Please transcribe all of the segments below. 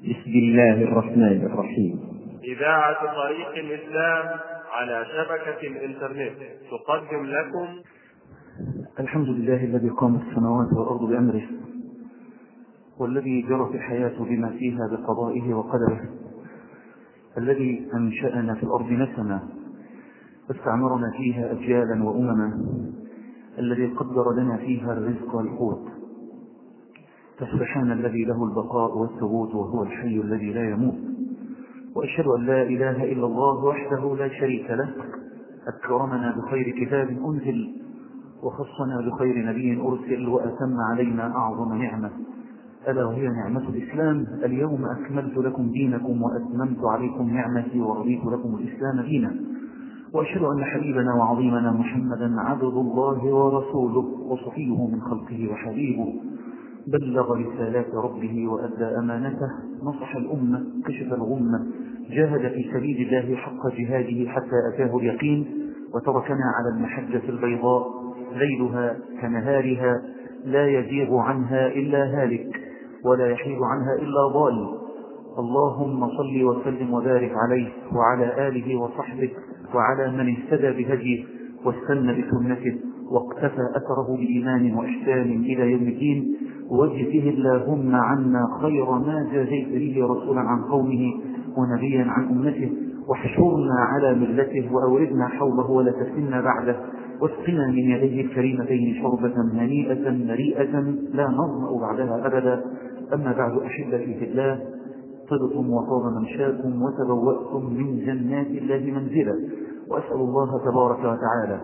بسم الله الرحمن الرحيم إذاعة طريق الإسلام على شبكة الإنترنت تقدم لكم الحمد لله الذي قامت السماوات والأرض بأمره والذي جرت الحياة بما فيها بقضائه وقدره الذي أنشأنا في الأرض نسما واستعمرنا فيها أجيالا وأمما الذي قدر لنا فيها الرزق والقوت فسبحان الذي له البقاء والثبوت وهو الحي الذي لا يموت وأشهد أن لا إله إلا الله وحده لا شريك له أكرمنا بخير كتاب أنزل وخصنا بخير نبي أرسل وأتم علينا أعظم نعمة ألا وهي نعمة الإسلام اليوم أكملت لكم دينكم وأتممت عليكم نعمتي ورضيت لكم الإسلام دينا وأشهد أن حبيبنا وعظيمنا محمدا عبد الله ورسوله وصفيه من خلقه وحبيبه بلغ رسالات ربه وأدى أمانته نصح الأمة كشف الغمة جاهد في سبيل الله حق جهاده حتى أتاه اليقين وتركنا على المحجة البيضاء ليلها كنهارها لا يزيغ عنها إلا هالك ولا يحيد عنها إلا ضال اللهم صل وسلم وبارك عليه وعلى آله وصحبه وعلى من اهتدى بهديه واستنى بسنته واقتفى أثره بإيمان وإحسان إلى يوم الدين وجزه اللهم عنا خير ما جازيت به رسولا عن قومه ونبيا عن أمته واحشرنا على ملته وأوردنا حوله ولا تفتنا بعده واسقنا من يديه الكريمتين شربة هنيئة مريئة لا نظمأ بعدها أبدا أما بعد أحبتي في الله طبتم وطاب ممشاكم وتبوأتم من جنات الله منزلا وأسأل الله تبارك وتعالى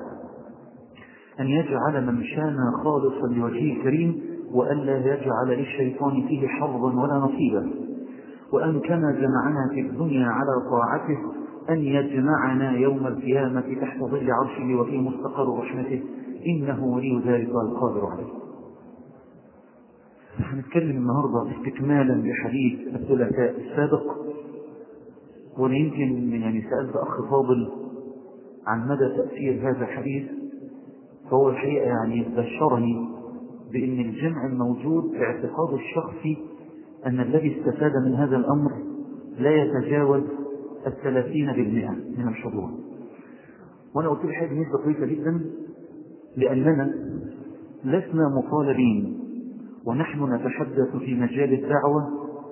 أن يجعل ممشانا خالصا لوجهه الكريم وألا يجعل للشيطان فيه حظا ولا نصيبا وأن كما جمعنا في الدنيا على طاعته أن يجمعنا يوم القيامة تحت ظل عرشه وفي مستقر رحمته إنه ولي ذلك القادر عليه هنتكلم النهاردة استكمالا لحديث الثلاثاء السابق وأنا يمكن يعني سألت أخ فاضل عن مدى تأثير هذا الحديث فهو الحقيقة يعني بشرني بأن الجمع الموجود في اعتقاد الشخصي أن الذي استفاد من هذا الأمر لا يتجاوز الثلاثين بالمئة من الحضور وأنا قلت حاجة نسبة كويسة جدا لأننا لسنا مطالبين ونحن نتحدث في مجال الدعوة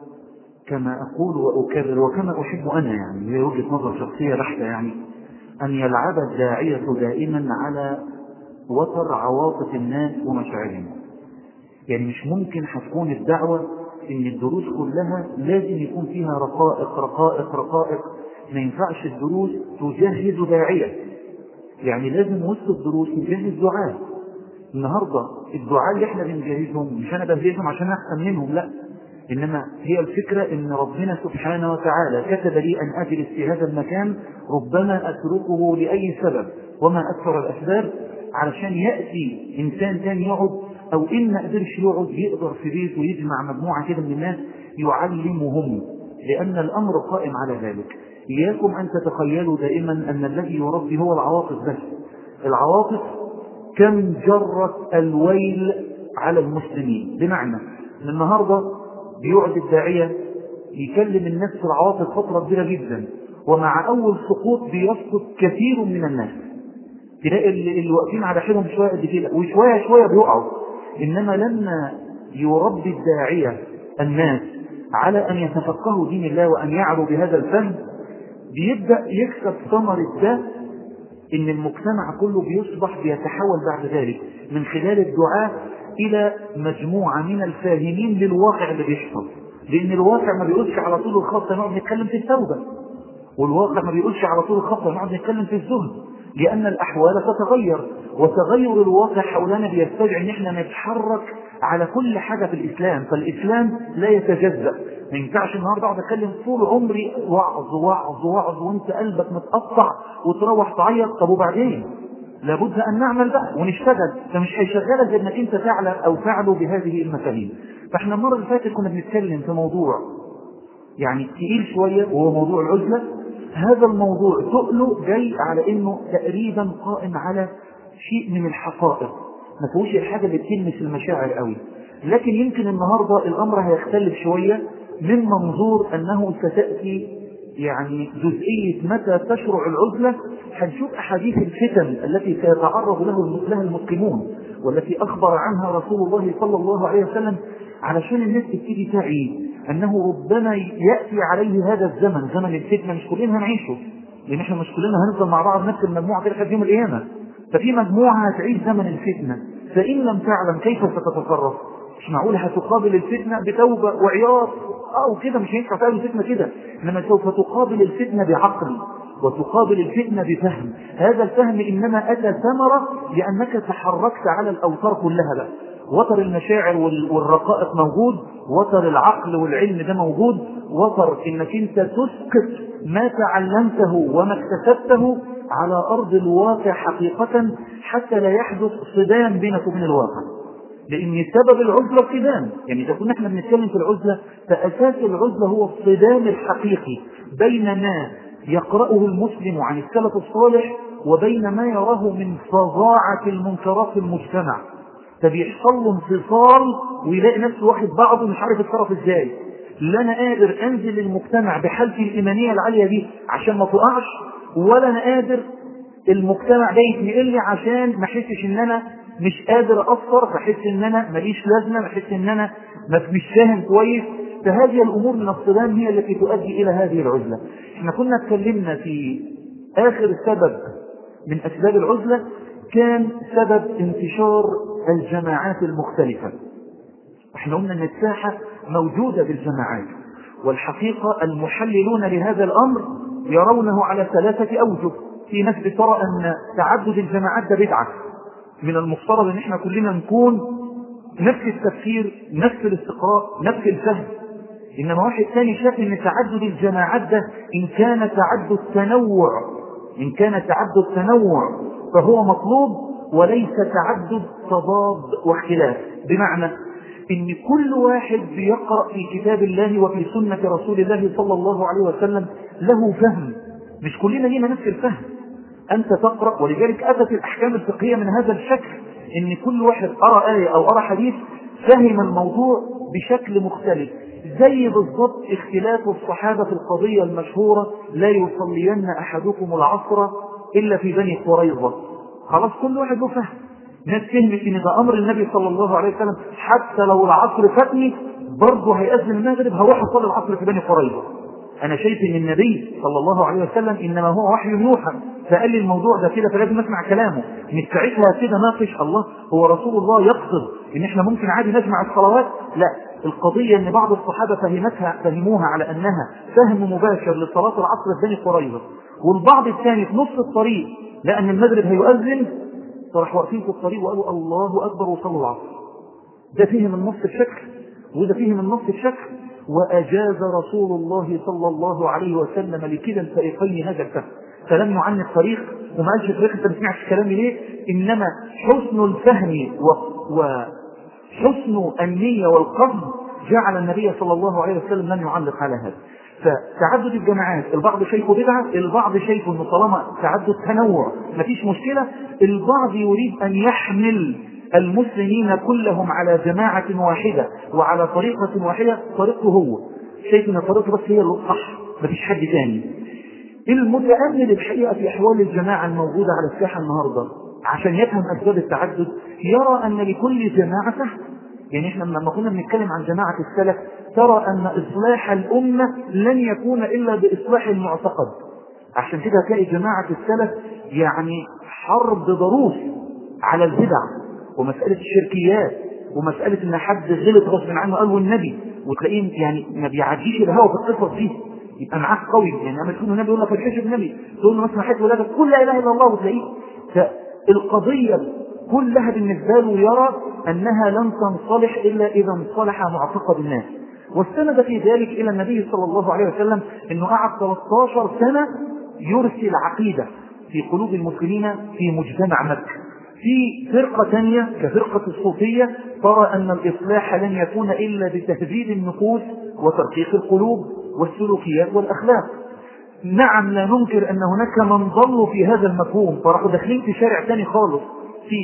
كما أقول وأكرر وكما أحب أنا يعني هي وجهة نظر شخصية بحتة يعني أن يلعب الداعية دائما على وتر عواطف الناس ومشاعرهم يعني مش ممكن هتكون الدعوة ان الدروس كلها لازم يكون فيها رقائق رقائق رقائق ما ينفعش الدروس تجهز داعية يعني لازم وسط الدروس نجهز دعاء النهاردة الدعاء اللي احنا بنجهزهم مش انا بجهزهم عشان احسن منهم لا انما هي الفكرة ان ربنا سبحانه وتعالى كتب لي ان اجلس في هذا المكان ربما اتركه لاي سبب وما اكثر الاسباب علشان يأتي انسان ثاني يقعد او ان ما قدرش يقعد يقدر في بيته ويجمع مجموعة كده من الناس يعلمهم لان الامر قائم على ذلك اياكم ان تتخيلوا دائما ان الذي يربي هو العواطف بس العواطف كم جرت الويل على المسلمين بمعنى ان النهاردة بيقعد الداعية يكلم الناس في العواطف فترة كبيرة جدا ومع اول سقوط بيسقط كثير من الناس تلاقي اللي واقفين على حيلهم شوية قد كده وشوية شوية بيقعوا إنما لما يربي الداعية الناس على أن يتفقهوا دين الله وأن يعلوا بهذا الفهم بيبدأ يكسب ثمرة ده إن المجتمع كله بيصبح بيتحول بعد ذلك من خلال الدعاء إلى مجموعة من الفاهمين للواقع اللي بيحصل لأن الواقع ما بيقولش على طول الخط نقعد نتكلم في التوبة والواقع ما بيقولش على طول الخط نقعد نتكلم في الزهد لأن الأحوال تتغير وتغير الواقع حولنا بيستدعي أن احنا نتحرك على كل حاجة في الإسلام فالإسلام لا يتجزأ ما ينفعش النهارده اقعد اتكلم طول عمري وعظ وعظ وعظ وانت قلبك متقطع وتروح تعيط طب وبعدين لابد ان نعمل بقى ونشتغل فمش هيشغلك غير انك انت تعلى او تعلو بهذه المفاهيم فاحنا المره اللي فاتت كنا بنتكلم في موضوع يعني تقيل شويه وهو موضوع العزله هذا الموضوع تقله جاي على انه تقريبا قائم على شيء من الحقائق ما فيهوش الحاجه اللي بتلمس المشاعر قوي لكن يمكن النهارده الامر هيختلف شويه من منظور أنه ستأتي يعني جزئية متى تشرع العزلة هنشوف أحاديث الفتن التي سيتعرض له لها المسلمون والتي أخبر عنها رسول الله صلى الله عليه وسلم علشان الناس تبتدي تعي أنه ربما يأتي عليه هذا الزمن زمن الفتنة مش كلنا هنعيشه لأن احنا مش كلنا هنفضل مع بعض نفس المجموعة كده لحد يوم القيامة ففي مجموعة هتعيش زمن الفتنة فإن لم تعلم كيف ستتصرف مش معقول هتقابل الفتنة بتوبة وعياط أو كده مش هينفع تقابل الفتنة كده إنما سوف تقابل الفتنة بعقل وتقابل الفتنة بفهم هذا الفهم إنما أتى ثمرة لأنك تحركت على الأوتار كلها بقى وتر المشاعر والرقائق موجود وتر العقل والعلم ده موجود وتر انك انت تسقط ما تعلمته وما اكتسبته على ارض الواقع حقيقة حتى لا يحدث صدام بينك وبين الواقع لان سبب العزلة الصدام يعني اذا كنا احنا بنتكلم في العزلة فاساس العزلة هو الصدام الحقيقي بين ما يقرأه المسلم عن السلف الصالح وبين ما يراه من فظاعة المنكرات في المجتمع فبيحصل له انفصال ويلاقي نفسه واخد بعضه مش عارف يتصرف ازاي لا انا قادر انزل للمجتمع بحالتي الايمانيه العاليه دي عشان ما تقعش ولا انا قادر المجتمع ده يتنقل لي عشان ما احسش ان انا مش قادر اثر فاحس ان انا ماليش لازمه بحس ان انا مش فاهم كويس فهذه الامور من الصدام هي التي تؤدي الى هذه العزله احنا كنا اتكلمنا في اخر سبب من اسباب العزله كان سبب انتشار الجماعات المختلفة احنا قلنا ان الساحة موجودة بالجماعات والحقيقة المحللون لهذا الامر يرونه على ثلاثة اوجه في ناس بترى ان تعدد الجماعات ده بدعة من المفترض ان احنا كلنا نكون نفس التفكير نفس الاستقراء نفس الفهم انما واحد ثاني شاف ان تعدد الجماعات ده ان كان تعدد تنوع ان كان تعدد تنوع فهو مطلوب وليس تعدد تضاد واختلاف بمعنى ان كل واحد بيقرأ في كتاب الله وفي سنة رسول الله صلى الله عليه وسلم له فهم مش كلنا لينا نفس الفهم انت تقرأ ولذلك اتت الاحكام الفقهية من هذا الشكل ان كل واحد ارى آية او ارى حديث فهم الموضوع بشكل مختلف زي بالضبط اختلاف الصحابة في القضية المشهورة لا يصلين احدكم العصر الا في بني قريظة خلاص كل واحد له فهم ناس فهمت ان ده امر النبي صلى الله عليه وسلم حتى لو العصر فاتني برضه هيأذن المغرب هروح اصلي العصر في بني قريظه انا شايف ان النبي صلى الله عليه وسلم انما هو وحي يوحى فقال لي الموضوع ده كده فلازم اسمع كلامه مش ساعتها كده ناقش الله هو رسول الله يقصد ان احنا ممكن عادي نجمع الصلوات لا القضية ان بعض الصحابة فهمتها فهموها على انها فهم مباشر لصلاة العصر في بني قريظة والبعض الثاني في نص الطريق لأن المغرب هيؤذن فراح واقفين في الطريق وقالوا الله أكبر وصلوا العصر ده فيهم النص بشكل وده فيهم النص بشكل وأجاز رسول الله صلى الله عليه وسلم لكلا الفريقين هذا الفهم فلم يعن الطريق وما قالش الفريق انت ما سمعتش كلامي ليه انما حسن الفهم وحسن النية والقصد جعل النبي صلى الله عليه وسلم لم يعلق على هذا فتعدد الجماعات البعض شايفه بدعة البعض شايفه انه طالما تعدد تنوع مفيش مشكلة البعض يريد ان يحمل المسلمين كلهم على جماعة واحدة وعلى طريقة واحدة طريقته هو شايف ان طريقته بس هي الصح مفيش حد تاني المتأمل الحقيقة في أحوال الجماعة الموجودة على الساحة النهاردة عشان يفهم أسباب التعدد يرى أن لكل جماعة فهم يعني احنا لما كنا بنتكلم عن جماعة السلف ترى أن إصلاح الأمة لن يكون إلا بإصلاح المعتقد عشان كده هتلاقي جماعة السلف يعني حرب ضروس على البدع ومسألة الشركيات ومسألة إن حد غلط غصب عنه قال والنبي وتلاقيه يعني ما بيعديش الهوا في القصص دي يبقى معاك قوي يعني لما تكون النبي يقول لك الحجب النبي تقول له مثلا حيث ولادك قل لا اله الا الله وتلاقيه فالقضيه كلها بالنسبه له يرى انها لن تنصلح الا اذا انصلح معتقد الناس واستند في ذلك الى النبي صلى الله عليه وسلم انه قعد 13 سنه يرسل عقيده في قلوب المسلمين في مجتمع مكه في فرقة ثانية كفرقة الصوفية ترى أن الإصلاح لن يكون إلا بتهذيب النفوس وترقيق القلوب والسلوكيات والأخلاق نعم لا ننكر أن هناك من ضلوا في هذا المفهوم فراحوا داخلين في شارع ثاني خالص في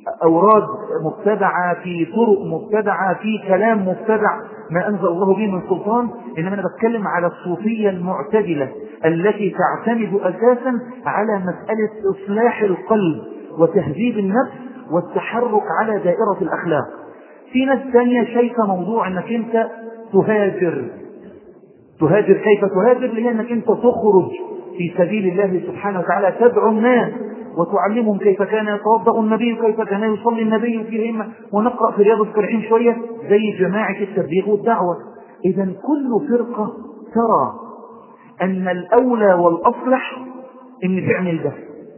أوراد مبتدعة في طرق مبتدعة في كلام مبتدع ما أنزل الله به من سلطان إنما أنا بتكلم على الصوفية المعتدلة التي تعتمد أساسا على مسألة إصلاح القلب وتهذيب النفس والتحرك على دائرة الأخلاق في ناس ثانية شايفة موضوع أنك أنت تهاجر تهاجر كيف تهاجر لأنك أنت تخرج في سبيل الله سبحانه وتعالى تدعو الناس وتعلمهم كيف كان يتوضا النبي كيف كان يصلي النبي فيهم ونقرا في رياض الصالحين شويه زي جماعه التبليغ والدعوه اذا كل فرقه ترى ان الاولى والاصلح ان تعمل ده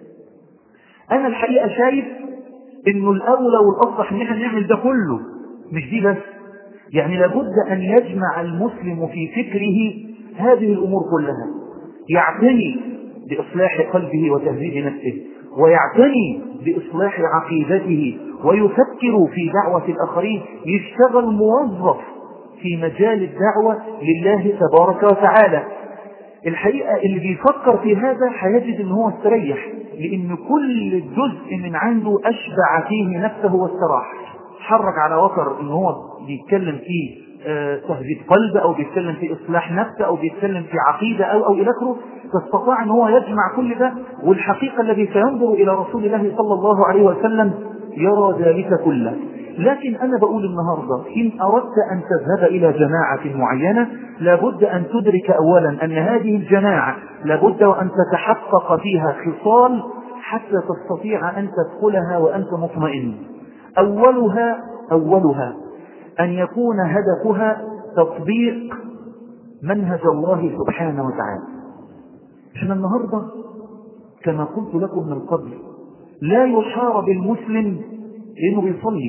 انا الحقيقه شايف انه الاولى والاصلح ان احنا نعمل ده كله مش دي بس يعني لابد ان يجمع المسلم في فكره هذه الامور كلها يعتني باصلاح قلبه وتهذيب نفسه ويعتني بإصلاح عقيدته ويفكر في دعوة الآخرين يشتغل موظف في مجال الدعوة لله تبارك وتعالى الحقيقة اللي بيفكر في هذا هيجد ان هو استريح لان كل جزء من عنده اشبع فيه نفسه واستراح حرك على وتر ان هو بيتكلم فيه تهذيب قلب او بيتكلم في اصلاح نفس او بيتكلم في عقيده او او الى اخره فاستطاع ان هو يجمع كل ده والحقيقه الذي سينظر الى رسول الله صلى الله عليه وسلم يرى ذلك كله لكن انا بقول النهارده ان اردت ان تذهب الى جماعه معينه لابد ان تدرك اولا ان هذه الجماعه لابد وان تتحقق فيها خصال حتى تستطيع ان تدخلها وانت مطمئن اولها اولها أن يكون هدفها تطبيق منهج الله سبحانه وتعالى احنا النهاردة كما قلت لكم من قبل لا يحارب المسلم لأنه بيصلي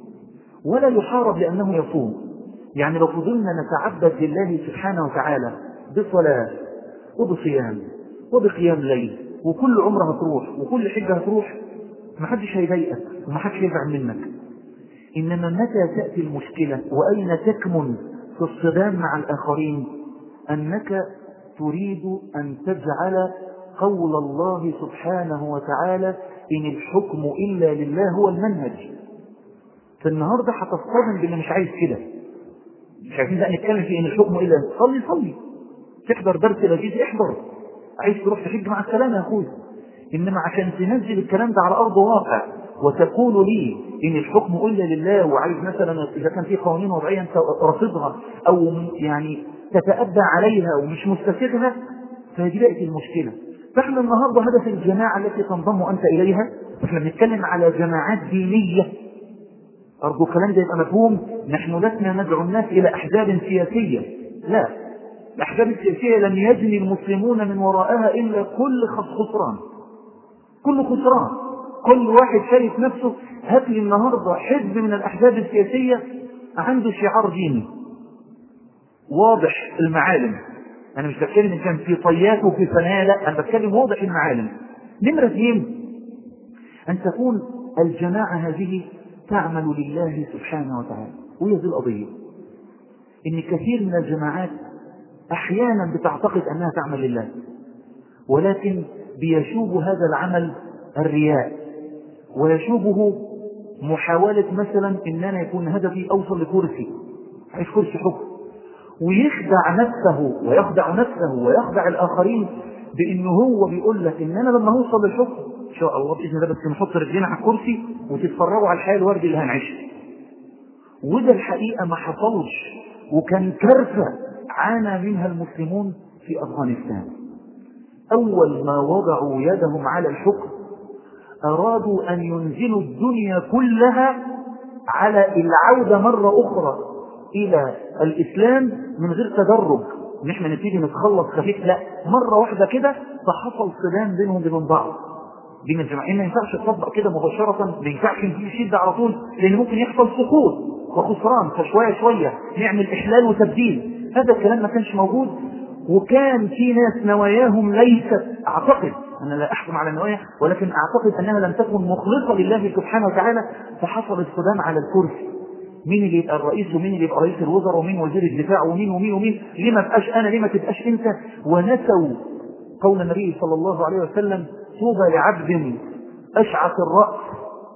ولا يحارب لأنه يصوم يعني لو فضلنا نتعبد لله سبحانه وتعالى بصلاة وبصيام وبقيام ليل وكل عمره هتروح وكل حجة هتروح محدش هيضايقك ومحدش هيزعل منك إنما متى تأتي المشكلة وأين تكمن في الصدام مع الآخرين أنك تريد أن تجعل قول الله سبحانه وتعالى إن الحكم إلا لله هو المنهج فالنهاردة هتصطدم باللي مش عايز كده مش عايزين بقى نتكلم في إن الحكم إلا صلي صلي تحضر درس لذيذ احضر عايز تروح تحج مع السلامة يا أخوي إنما عشان تنزل الكلام ده على أرض واقع وتقول لي إن الحكم إلا لله وعايز مثلا إذا كان في قوانين وضعية أنت رافضها أو يعني تتأبى عليها ومش مستسيغها فهذه بقت المشكلة فاحنا النهاردة هدف الجماعة التي تنضم أنت إليها احنا بنتكلم على جماعات دينية أرجو الكلام ده يبقى مفهوم نحن لسنا ندعو الناس إلى أحزاب سياسية لا الأحزاب السياسية لم يجني المسلمون من وراءها إلا كل خسران كل خسران كل واحد شايف نفسه هات لي النهارده حزب من الاحزاب السياسيه عنده شعار ديني واضح المعالم انا مش بتكلم ان كان في طيات وفي ثنايا لا انا بتكلم واضح المعالم نمره اثنين ان تكون الجماعه هذه تعمل لله سبحانه وتعالى وهي دي القضيه ان كثير من الجماعات احيانا بتعتقد انها تعمل لله ولكن بيشوب هذا العمل الرياء ويشوبه محاولة مثلا ان انا يكون هدفي اوصل لكرسي عايز كرسي حكم ويخدع نفسه ويخدع نفسه ويخدع الاخرين بانه هو بيقول لك ان انا لما اوصل للحكم ان شاء الله باذن الله بس نحط رجلينا على الكرسي وتتفرجوا على الحياه الوردي اللي هنعيشها وده الحقيقه ما حصلش وكان كارثه عانى منها المسلمون في افغانستان اول ما وضعوا يدهم على الحكم أرادوا أن ينزلوا الدنيا كلها على العودة مرة أخرى إلى الإسلام من غير تدرج إن إحنا نبتدي نتخلص خفيف لا مرة واحدة كده فحصل صدام بينهم وبين بعض بين الجماعة ما ينفعش تطبق كده مباشرة ما ينفعش نجيب شدة على طول لأن ممكن يحصل سقوط وخسران فشوية شوية نعمل إحلال وتبديل هذا الكلام ما كانش موجود وكان في ناس نواياهم ليست أعتقد أنا لا أحكم على النوايا ولكن أعتقد أنها لم تكن مخلصة لله سبحانه وتعالى فحصل الصدام على الكرسي مين اللي يبقى الرئيس ومين اللي يبقى رئيس الوزراء ومين وزير الدفاع ومين ومين ومين ليه ما بقاش أنا ليه ما تبقاش أنت ونسوا قول النبي صلى الله عليه وسلم طوبى لعبد أشعث الرأس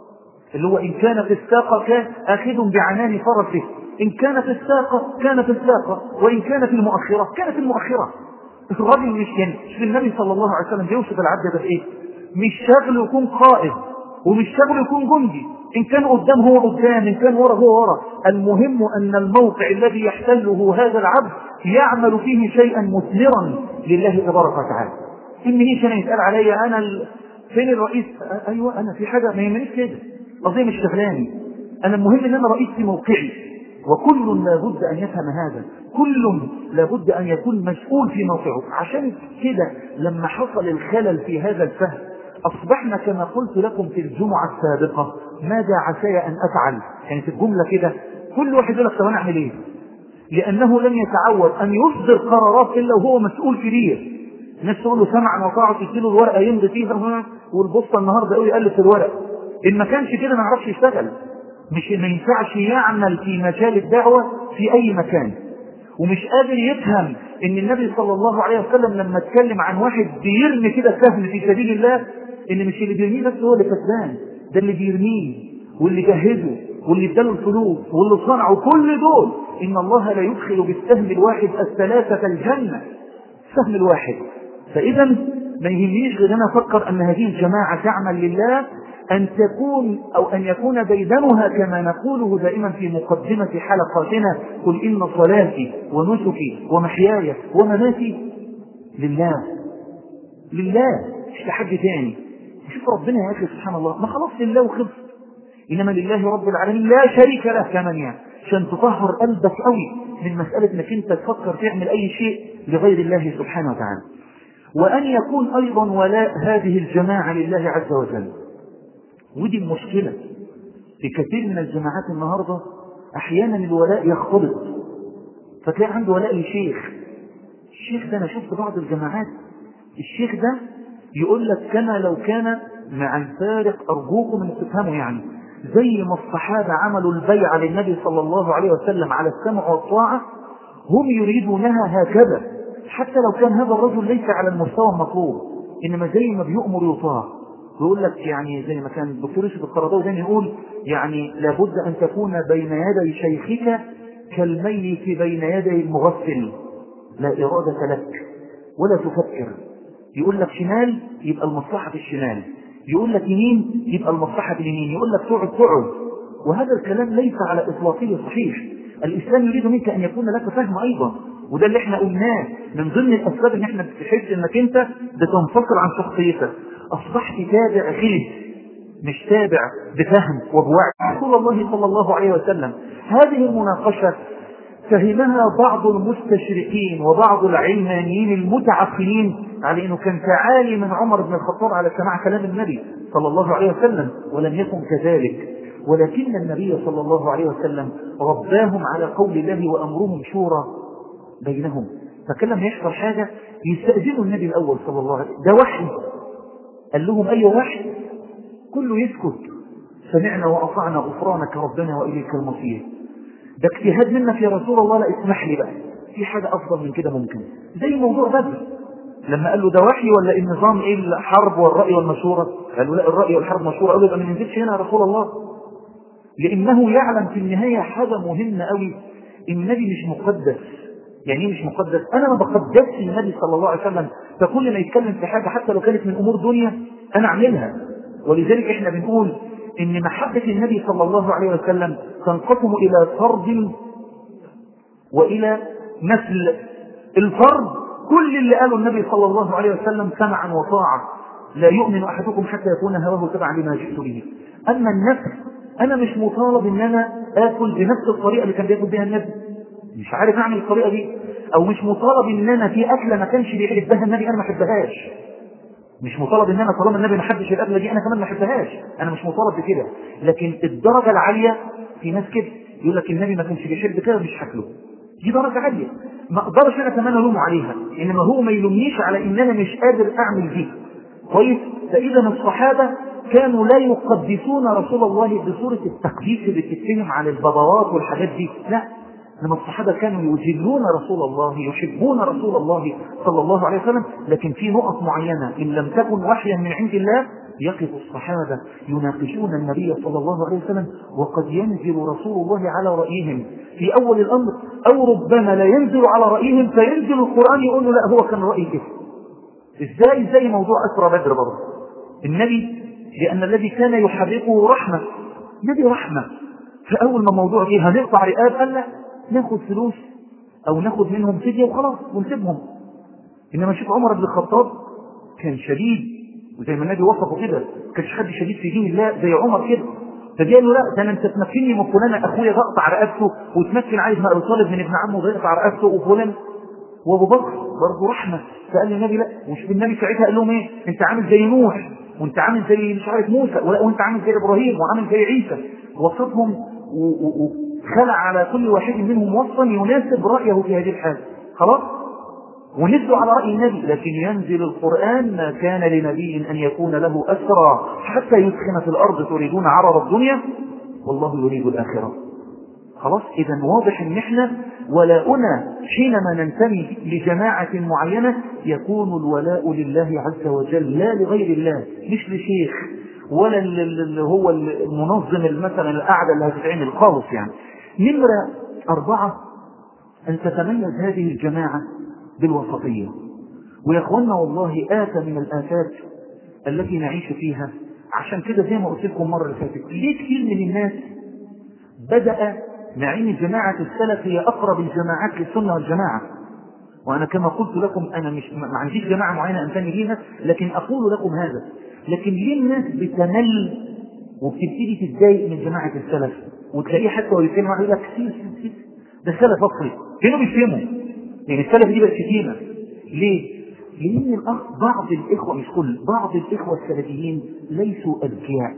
اللي هو إن كانت الساقة كان آخذ بعنان فرسه إن كانت الساقة كانت الساقة وإن كانت المؤخرة كانت المؤخرة الراجل مش يعني مش النبي صلى الله عليه وسلم بيوصف العبد ده بإيه مش شغله يكون قائد ومش شغله يكون جندي إن كان قدام هو قدام إن كان ورا هو ورا المهم أن الموقع الذي يحتله هذا العبد يعمل فيه شيئا مثمرا لله تبارك وتعالى إن هيش أنا يسأل علي أنا ال... فين الرئيس أ- أيوة أنا في حاجة ما يهمنيش كده قضية مش شغلاني أنا المهم أن أنا رئيس في موقعي وكل لابد أن يفهم هذا كل لابد أن يكون مسؤول في موقعه عشان كده لما حصل الخلل في هذا الفهم أصبحنا كما قلت لكم في الجمعة السابقة ماذا عساي أن أفعل يعني في الجملة كده كل واحد يقول لك طب أنا أعمل إيه لأنه لم يتعود أن يصدر قرارات إلا وهو مسؤول كبير الناس تقول له سمعا وطاعة تديله الورقة يمضي فيها والبوسطة النهاردة يقول يألف الورق إن ما كانش كده ما يعرفش يشتغل مش ما ينفعش يعمل في مجال الدعوة في أي مكان ومش قادر يفهم ان النبي صلى الله عليه وسلم لما اتكلم عن واحد بيرمي كده سهم في سبيل الله ان مش اللي بيرميه بس هو اللي كسبان ده اللي بيرميه واللي جهزه واللي اداله الفلوس واللي صنعه كل دول ان الله لا يدخل بالسهم الواحد الثلاثة الجنة السهم الواحد فاذا ما يهمنيش غير انا افكر ان هذه الجماعة تعمل لله أن تكون أو أن يكون ديدنها كما نقوله دائما في مقدمة حلقاتنا قل إن صلاتي ونسكي ومحياي ومماتي لله لله مش لحد تاني شوف ربنا يا أخي سبحان الله ما خلاص لله وخلص إنما لله رب العالمين لا شريك له كمان يعني عشان تطهر قلبك قوي من مسألة انك انت تفكر تعمل أي شيء لغير الله سبحانه وتعالى وأن يكون أيضا ولاء هذه الجماعة لله عز وجل ودي المشكلة في كثير من الجماعات النهاردة أحيانا الولاء يختلط فتلاقي عنده ولاء لشيخ الشيخ ده أنا شفت بعض الجماعات الشيخ ده يقول لك كما لو كان مع الفارق أرجوكم أن تفهموا يعني زي ما الصحابة عملوا البيعة للنبي صلى الله عليه وسلم على السمع والطاعة هم يريدونها هكذا حتى لو كان هذا الرجل ليس على المستوى المطلوب إنما زي ما بيؤمر يطاع يقول لك يعني زي ما كان الدكتور يوسف القرضاوي دايما يقول يعني لابد ان تكون بين يدي شيخك كالميت بين يدي المغسل لا اراده لك ولا تفكر يقول لك شمال يبقى المصلحه في الشمال يقول لك يمين يبقى المصلحه في اليمين يقول لك تقعد تقعد وهذا الكلام ليس على اطلاقه صحيح الاسلام يريد منك ان يكون لك فهم ايضا وده اللي احنا قلناه من ضمن الاسباب ان احنا بتحس انك انت بتنفصل عن شخصيتك أصبحت تابع غيث مش تابع بفهم وبوعي رسول الله صلى الله عليه وسلم هذه المناقشة فهمها بعض المستشرقين وبعض العلمانيين المتعقلين على أنه كان تعالي من عمر بن الخطاب على سماع كلام النبي صلى الله عليه وسلم ولم يكن كذلك ولكن النبي صلى الله عليه وسلم رباهم على قول الله وأمرهم شورى بينهم فكان لما يحصل حاجة يستأذنوا النبي الأول صلى الله عليه وسلم ده وحي قال لهم أي وحي كله يسكت سمعنا وأطعنا غفرانك ربنا وإليك المصير ده اجتهاد منك يا رسول الله لا اسمح لي بقى في حاجة أفضل من كده ممكن زي موضوع بدر لما قال له ده وحي ولا النظام ايه الحرب والرأي والمشورة قالوا لا الرأي والحرب مشورة قالوا يبقى ما ننزلش هنا يا رسول الله لأنه يعلم في النهاية حاجة مهمة قوي النبي مش مقدس يعني ايه مش مقدس انا ما بقدسش النبي صلى الله عليه وسلم فكل ما يتكلم في حاجه حتى لو كانت من امور دنيا انا اعملها ولذلك احنا بنقول ان محبه النبي صلى الله عليه وسلم تنقسم الى فرد والى مثل الفرد كل اللي قاله النبي صلى الله عليه وسلم سمعا وطاعه لا يؤمن احدكم حتى يكون هواه تبعا لما جئت به اما النفس انا مش مطالب ان انا اكل بنفس الطريقه اللي كان بياكل بها النبي مش عارف اعمل الطريقه دي او مش مطالب ان انا في اكله ما كانش بيحبها النبي انا ما احبهاش مش مطالب ان انا طالما النبي ما حبش الاكله دي انا كمان ما احبهاش انا مش مطالب بكده لكن الدرجه العاليه في ناس كده يقول لك النبي ما كانش بيحب كده مش هاكله دي درجه عاليه ما اقدرش انا كمان الومه عليها انما هو ما يلومنيش على ان انا مش قادر اعمل دي كويس فاذا الصحابه كانوا لا يقدسون رسول الله بصوره التقديس اللي بتتكلم عن البابوات والحاجات دي لا لما الصحابة كانوا يجلون رسول الله يحبون رسول الله صلى الله عليه وسلم لكن في نقط معينة إن لم تكن وحيا من عند الله يقف الصحابة يناقشون النبي صلى الله عليه وسلم وقد ينزل رسول الله على رأيهم في أول الأمر أو ربما لا ينزل على رأيهم فينزل القرآن يقول له لا هو كان رأي كده ازاي زي موضوع أسرى بدر برضه النبي لأن الذي كان يحرقه رحمة نبي رحمة فأول ما موضوع فيه هنقطع رقاب قال لا ناخد فلوس أو ناخد منهم فدية وخلاص ونسيبهم إنما شوف عمر بن الخطاب كان شديد وزي ما النبي وصفه كده كانش حد شديد في دين الله زي عمر كده فقال له لا ده انا انت تمكنني من فلان اخويا بقطع رقبته وتمكن علي بن ابي طالب من ابن عمه ويقطع رقبته وفلان وابو بكر برضه رحمه فقال النبي لا مش النبي ساعتها قال لهم ايه انت عامل زي نوح وانت عامل زي مش عارف موسى ولا وانت عامل زي ابراهيم وعامل زي عيسى وصفهم وخلع على كل واحد منهم وصفا يناسب رايه في هذه الحاله خلاص ونزلوا على رأي النبي لكن ينزل القرآن ما كان لنبي أن يكون له أسرى حتى يسخن في الأرض تريدون عرض الدنيا والله يريد الآخرة خلاص إذا واضح أن احنا ولاؤنا حينما ننتمي لجماعة معينة يكون الولاء لله عز وجل لا لغير الله مش لشيخ ولا اللي هو المنظم مثلا القعدة اللي هتتعمل خالص يعني نمرة أربعة أن تتميز هذه الجماعة بالوسطية ويا اخوانا والله آفة من الآفات التي نعيش فيها عشان كده زي ما قلت لكم المرة اللي فاتت ليه كثير من الناس بدأ مع ان جماعة السلف هي أقرب الجماعات للسنة والجماعة وأنا كما قلت لكم أنا مش ما عنديش جماعة معينة أنتمي ليها لكن أقول لكم هذا لكن ليه الناس بتمل وبتبتدي تتضايق من جماعة السلف وتلاقيه حتى وهو يتكلم يقول لك سيب سيب سيب ده سلف أصلي كانوا بيفهموا يعني السلف دي بقت شتيمة ليه؟ لأن الأخ بعض الإخوة مش كل بعض الإخوة السلفيين ليسوا أذكياء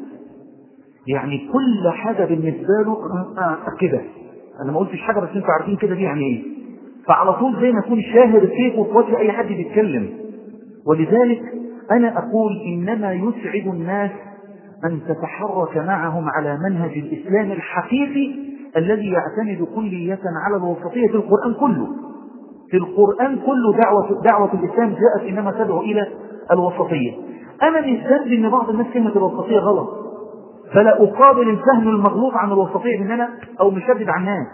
يعني كل حاجة بالنسبة له آه كده أنا ما قلتش حاجة بس أنتوا عارفين كده دي يعني إيه فعلى طول زي ما يكون شاهد السيف وفي وجه أي حد بيتكلم ولذلك أنا أقول إنما يسعد الناس أن تتحرك معهم على منهج الإسلام الحقيقي الذي يعتمد كلية على الوسطية في القرآن كله في القرآن كله دعوة, دعوة الإسلام جاءت إنما تدعو إلى الوسطية أنا من ذنبي أن بعض الناس كلمة الوسطية غلط فلا أقابل الفهم المغلوط عن الوسطية من أنا أو مشدد عن الناس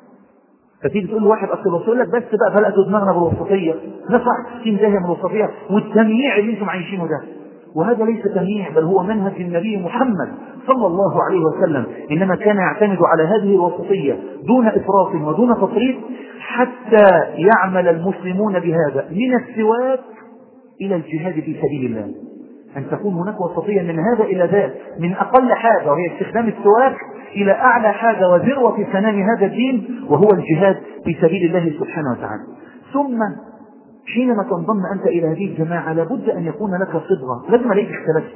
فتيجي تقول لواحد أصل الوسطية يقول لك بس بقى فلقتوا دماغنا بالوسطية ناس واحد 60 داهية من الوسطية والتمييع اللي انتم عايشينه ده وهذا ليس تمييع بل هو منهج النبي محمد صلى الله عليه وسلم إنما كان يعتمد على هذه الوسطية دون إفراط ودون تفريط حتى يعمل المسلمون بهذا من السواك إلى الجهاد في سبيل الله أن تكون هناك وسطية من هذا إلى ذاك من أقل حاجة وهي استخدام السواك إلى أعلى حاجة وذروة سنام هذا الدين وهو الجهاد في سبيل الله سبحانه وتعالى ثم حينما تنضم أنت إلى هذه الجماعة لابد أن يكون لك صبغة لازم عليك اختلفت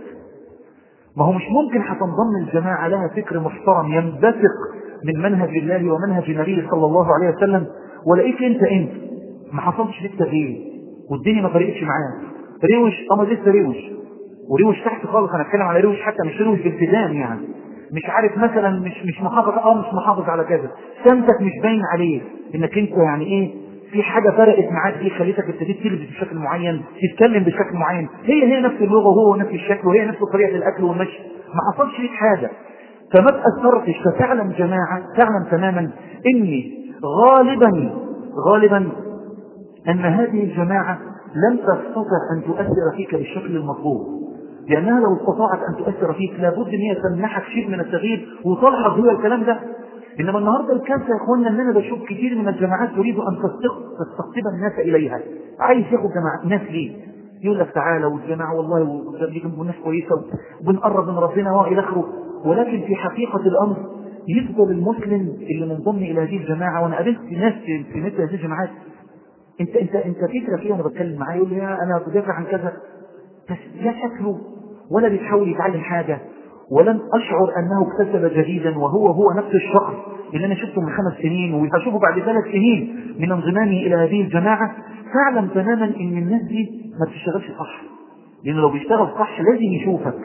ما هو مش ممكن هتنضم الجماعة لها فكر محترم ينبثق من منهج الله ومنهج النبي صلى الله عليه وسلم ولقيت انت انت ما حصلش لك تغيير والدنيا ما فرقتش معاك ريوش اما لسه ريوش وريوش تحت خالص انا اتكلم على ريوش حتى مش ريوش بالتزام يعني مش عارف مثلا مش مش محافظ اه مش محافظ على كذا سمتك مش باين عليه انك انت يعني ايه في حاجة فرقت معاك دي خليتك ابتديت تلبس بشكل معين تتكلم بشكل معين هي هي نفس اللغة وهو نفس الشكل وهي نفس طريقة الأكل والمشي ما حصلش ليك حاجة فما تأثرتش فتعلم جماعة تعلم تماما إني غالبا غالبا أن هذه الجماعة لم تستطع أن تؤثر فيك بالشكل المطلوب لأنها لو استطاعت أن تؤثر فيك لابد أن هي تمنحك شيء من التغيير وتلحظ هو الكلام ده إنما النهاردة الكارثة يا إخواننا أن أنا بشوف كثير من الجماعات تريد أن تستقطب الناس إليها عايز ياخد جماعة ناس ليه يقول لك تعالى والجماعة والله والناس كويسة وبنقرب من ربنا وإلى آخره ولكن في حقيقة الأمر يفضل المسلم اللي منضم إلى هذه الجماعة وأنا قابلت ناس في مثل هذه الجماعات أنت أنت أنت فكرة فيها أنا بتكلم معاه يقول لي أنا بدافع عن كذا بس لا شكله ولا بيحاول يتعلم حاجة ولم أشعر أنه اكتسب جديدا وهو هو نفس الشخص اللي أنا شفته من خمس سنين وهشوفه بعد ثلاث سنين من انضمامي إلى هذه الجماعة فاعلم تماما أن الناس دي ما بتشتغلش صح لأنه لو بيشتغل صح لازم يشوفك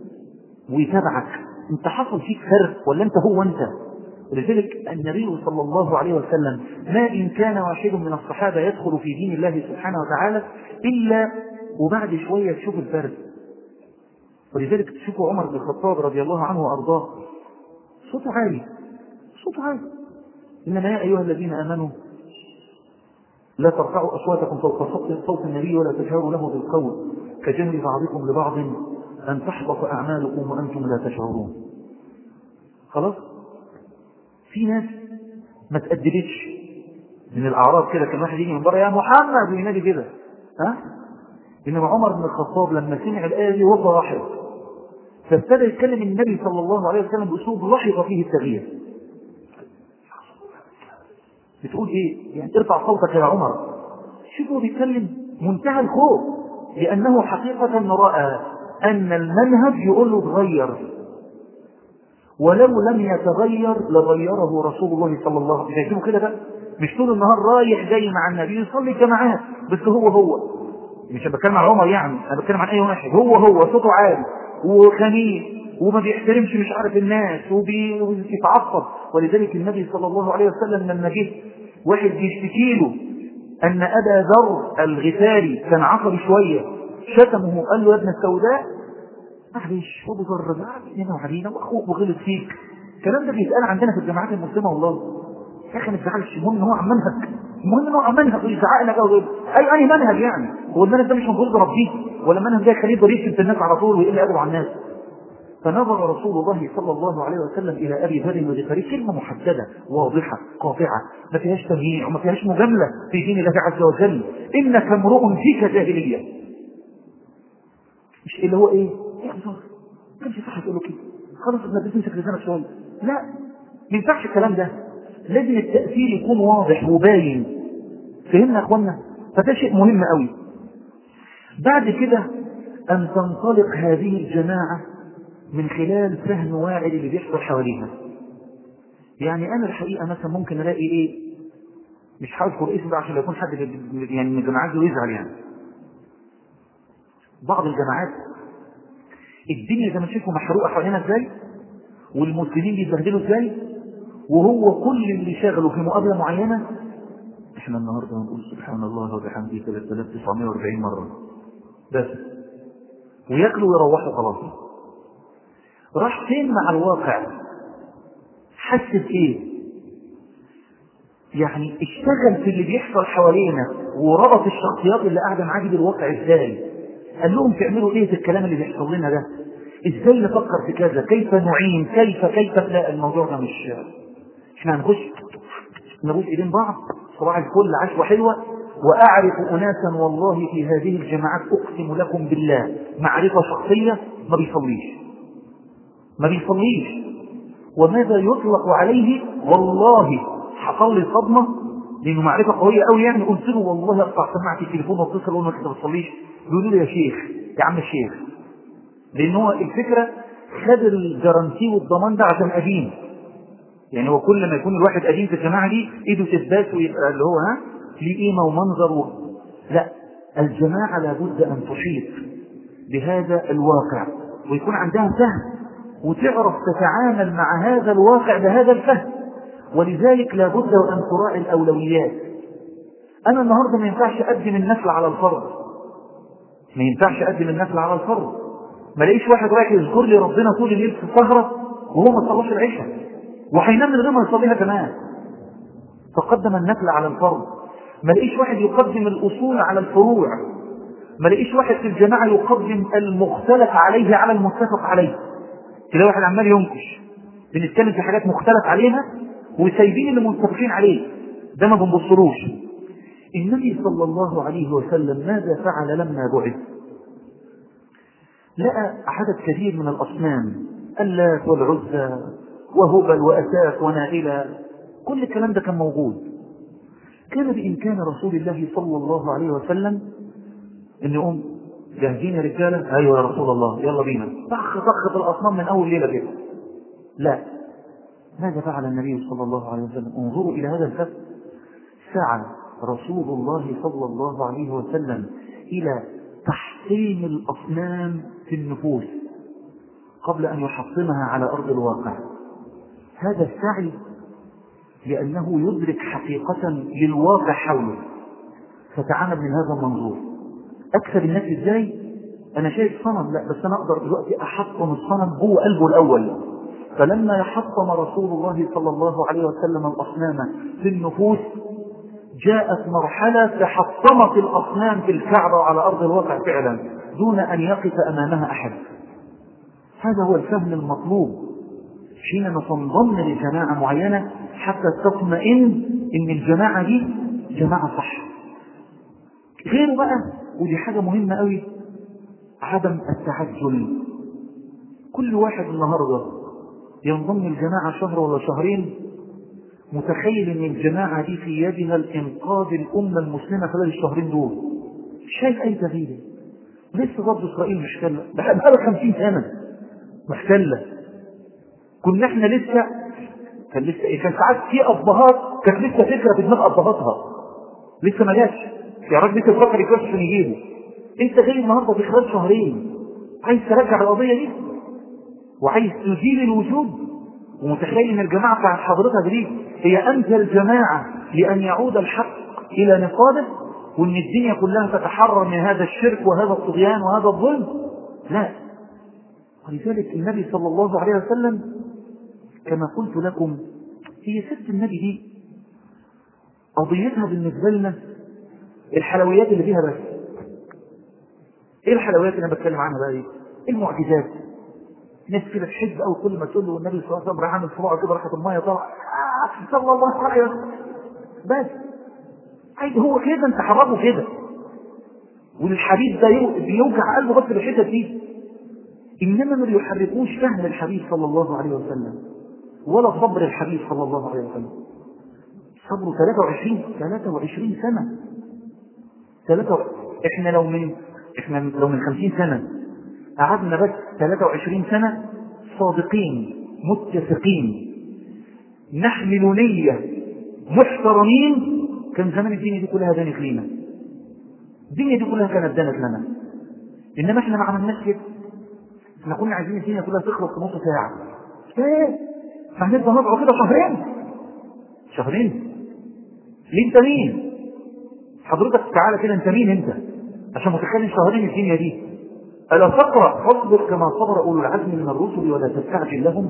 ويتابعك انت حصل فيك فرق ولا انت هو انت ولذلك النبي صلى الله عليه وسلم ما إن كان واحد من الصحابة يدخل في دين الله سبحانه وتعالى إلا وبعد شوية تشوف الفرق ولذلك تشوفوا عمر بن الخطاب رضي الله عنه وأرضاه صوته عالي صوته عالي إنما يا أيها الذين آمنوا لا ترفعوا أصواتكم فوق صوت صوت النبي ولا تجهروا له بالقول كجهر بعضكم لبعض أن تحبط أعمالكم وأنتم لا تشعرون خلاص في ناس ما تأدبتش من الأعراب كده كان واحد يجي من بره يا محمد وينادي كده ها إنما عمر بن الخطاب لما سمع الآية دي وهو لاحظ فابتدى يتكلم النبي صلى الله عليه وسلم بأسلوب لاحظ فيه التغيير بتقول ايه يعني ارفع صوتك يا عمر شوفوا بيتكلم منتهى الخوف لأنه حقيقة رأى أن المنهج يقول له اتغير ولو لم يتغير لغيره رسول الله صلى الله عليه وسلم شوفوا كده بقى مش طول النهار رايح جاي مع النبي يصلي جماعات بس هو هو مش بتكلم عن عمر يعني انا بتكلم عن اي واحد هو هو صوته عالي وخنيق وما بيحترمش مش عارف الناس وبيتعصب ولذلك النبي صلى الله عليه وسلم لما جه واحد بيشتكي له ان ابا ذر الغفاري كان عصبي شويه شتمه وقال له يا ابن السوداء معلش ابو ذر زعل علينا واخوك وغلط فيك الكلام ده بيتقال عندنا في الجامعات المسلمه والله يا اخي ما تزعلش المهم ان هو عن منهج المهم ان هو عن منهج ويزعق لك او اي اي منهج يعني هو المنهج ده مش المفروض ربيه ولا المنهج ده يخليه يقدر يشتم الناس على طول ويقل ادبه على الناس فنظر رسول الله صلى الله عليه وسلم الى ابي ذر الغفاري كلمه محدده واضحه قاطعه ما فيهاش تمييع وما فيهاش مجامله في دين الله عز وجل انك امرؤ فيك جاهليه مش اللي هو ايه؟ يا ابو ذر ما كانش صح تقول له كده خلاص ابن تمسك لسانك شويه لا ما ينفعش الكلام ده لازم التأثير يكون واضح وباين فهمنا يا اخوانا فده شيء مهم قوي بعد كده ان تنطلق هذه الجماعة من خلال فهم واعي اللي بيحصل حواليها يعني انا الحقيقة مثلا ممكن الاقي ايه مش هذكر اسم ده عشان يكون حد يعني من الجماعات دي يزعل يعني بعض الجماعات الدنيا زي ما تشوفوا محروقه حوالينا ازاي والمسلمين بيتبهدلوا ازاي وهو كل اللي شغله في مقابلة معينة احنا النهاردة هنقول سبحان الله وبحمده 3940 مرة بس وياكلوا ويروحوا خلاص راح فين مع الواقع حس بايه يعني اشتغل في اللي بيحصل حوالينا وربط الشخصيات اللي قاعدة معاه بالواقع ازاي قال لهم تعملوا ايه في الكلام اللي بيحصل لنا ده ازاي نفكر في كذا كيف نعين كيف كيف لا الموضوع ده مش احنا هنخش نبوس ايدين بعض صباح الفل عشوة حلوة واعرف اناسا والله في هذه الجماعات اقسم لكم بالله معرفة شخصية ما بيصليش ما بيصليش وماذا يطلق عليه والله حصل لي صدمة لانه معرفة قوية قوي يعني قلت له والله اقطع سماعة التليفون واتصل اقول له انت ما بتصليش بيقولوا لي يا شيخ يا عم الشيخ لان هو الفكرة خد الجرانتي والضمان ده عشان قديم يعني هو كل ما يكون الواحد قديم في الجماعة دي ايده تثبات ويبقى اللي هو ها ليه قيمة ومنظر و... لا الجماعة لابد ان تحيط بهذا الواقع ويكون عندها فهم وتعرف تتعامل مع هذا الواقع بهذا الفهم ولذلك لابد ان تراعي الاولويات انا النهارده ما ينفعش اقدم النفل على الفرض ما ينفعش اقدم النفل على الفرض ما لاقيش واحد رايح يذكر لي ربنا طول الليل في السهره وهو ما صلاش العشاء وهينام من غير ما يصليها كمان فقدم النفل على الفرض ما لاقيش واحد يقدم الاصول على الفروع ما لاقيش واحد في الجماعه يقدم المختلف عليه على المتفق عليه تلاقي واحد عمال ينكش بنتكلم في حاجات مختلف عليها وسايبين اللي متفقين عليه ده ما بنبصلوش النبي صلى الله عليه وسلم ماذا فعل لما بعث لقى عدد كثير من الأصنام اللات والعزى وهبل وأساس ونائلة كل الكلام ده كان موجود كان بإمكان رسول الله صلى الله عليه وسلم أن يقوم جاهزين يا رجالة أيوة يا رسول الله يلا بينا طخ طخ في الأصنام من أول ليلة كده لا ماذا فعل النبي صلى الله عليه وسلم انظروا إلى هذا الفهم سعى رسول الله صلى الله عليه وسلم إلى تحطيم الأصنام في النفوس قبل أن يحطمها على أرض الواقع هذا السعي لأنه يدرك حقيقة للواقع حوله فتعامل من هذا المنظور أكسب الناس إزاي أنا شايف صنم لا بس أنا أقدر دلوقتي أحطم الصنم جوه قلبه الأول فلما يحطم رسول الله صلى الله عليه وسلم الأصنام في النفوس جاءت مرحلة تحطمت الأصنام في الكعبة وعلى أرض الواقع فعلا دون أن يقف أمامها أحد هذا هو الفهم المطلوب حين ننضم لجماعة معينة حتى تطمئن إن الجماعة دي جماعة صح غيره بقى ودي حاجة مهمة قوي عدم التعجل كل واحد النهاردة ينضم الجماعة شهر ولا شهرين متخيل ان الجماعة دي في يدها الانقاذ الامة المسلمة خلال الشهرين دول مش شايف اي تغيير لسه برضه اسرائيل محتلة بقى 50 سنة محتلة كنا احنا لسه كان لسه ايه كان ساعات في ابهات كانت لسه فكرة في دماغ ابهاتها لسه ما جاتش يا راجل لسه بفكر يكشف عشان يجيبه انت جاي النهارده في خلال شهرين عايز ترجع القضية دي وعايز تزيل الوجود ومتخيل ان الجماعة بتاعت حضرتك دي هي انزل جماعة لان يعود الحق الى نقاده وان الدنيا كلها تتحرر من هذا الشرك وهذا الطغيان وهذا الظلم لا ولذلك النبي صلى الله عليه وسلم كما قلت لكم هي ست النبي دي قضيتها بالنسبة لنا الحلويات اللي فيها بس ايه الحلويات اللي انا بتكلم عنها بقى ايه المعجزات ناس كده تحب قوي كل ما تقول له النبي صلى الله عليه وسلم راح عامل صباعه كده راحت الميه طلع آه صلى الله عليه وسلم بس عايز هو كده انت حرمه كده والحبيب ده بيوجع قلبه بس بالحته دي انما ما بيحركوش فهم الحبيب صلى الله عليه وسلم ولا صبر الحبيب صلى الله عليه وسلم صبره 23 23 سنه 3 احنا لو من احنا لو من 50 سنه قعدنا بس 23 سنة صادقين متفقين نحمل نية محترمين كان زمان الدنيا دي كلها دانت لينا الدنيا دي كلها كانت دانت لنا انما احنا ما عملناش كده احنا كنا عايزين الدنيا كلها تخلص في نص ساعة ايه فهنبدا نضعه كده شهرين شهرين ليه انت مين حضرتك تعالى كده انت مين انت عشان متخيل شهرين الدنيا دي ألا تقرأ فاصبر كما صبر أولو العزم من الرسل ولا تستعجل لهم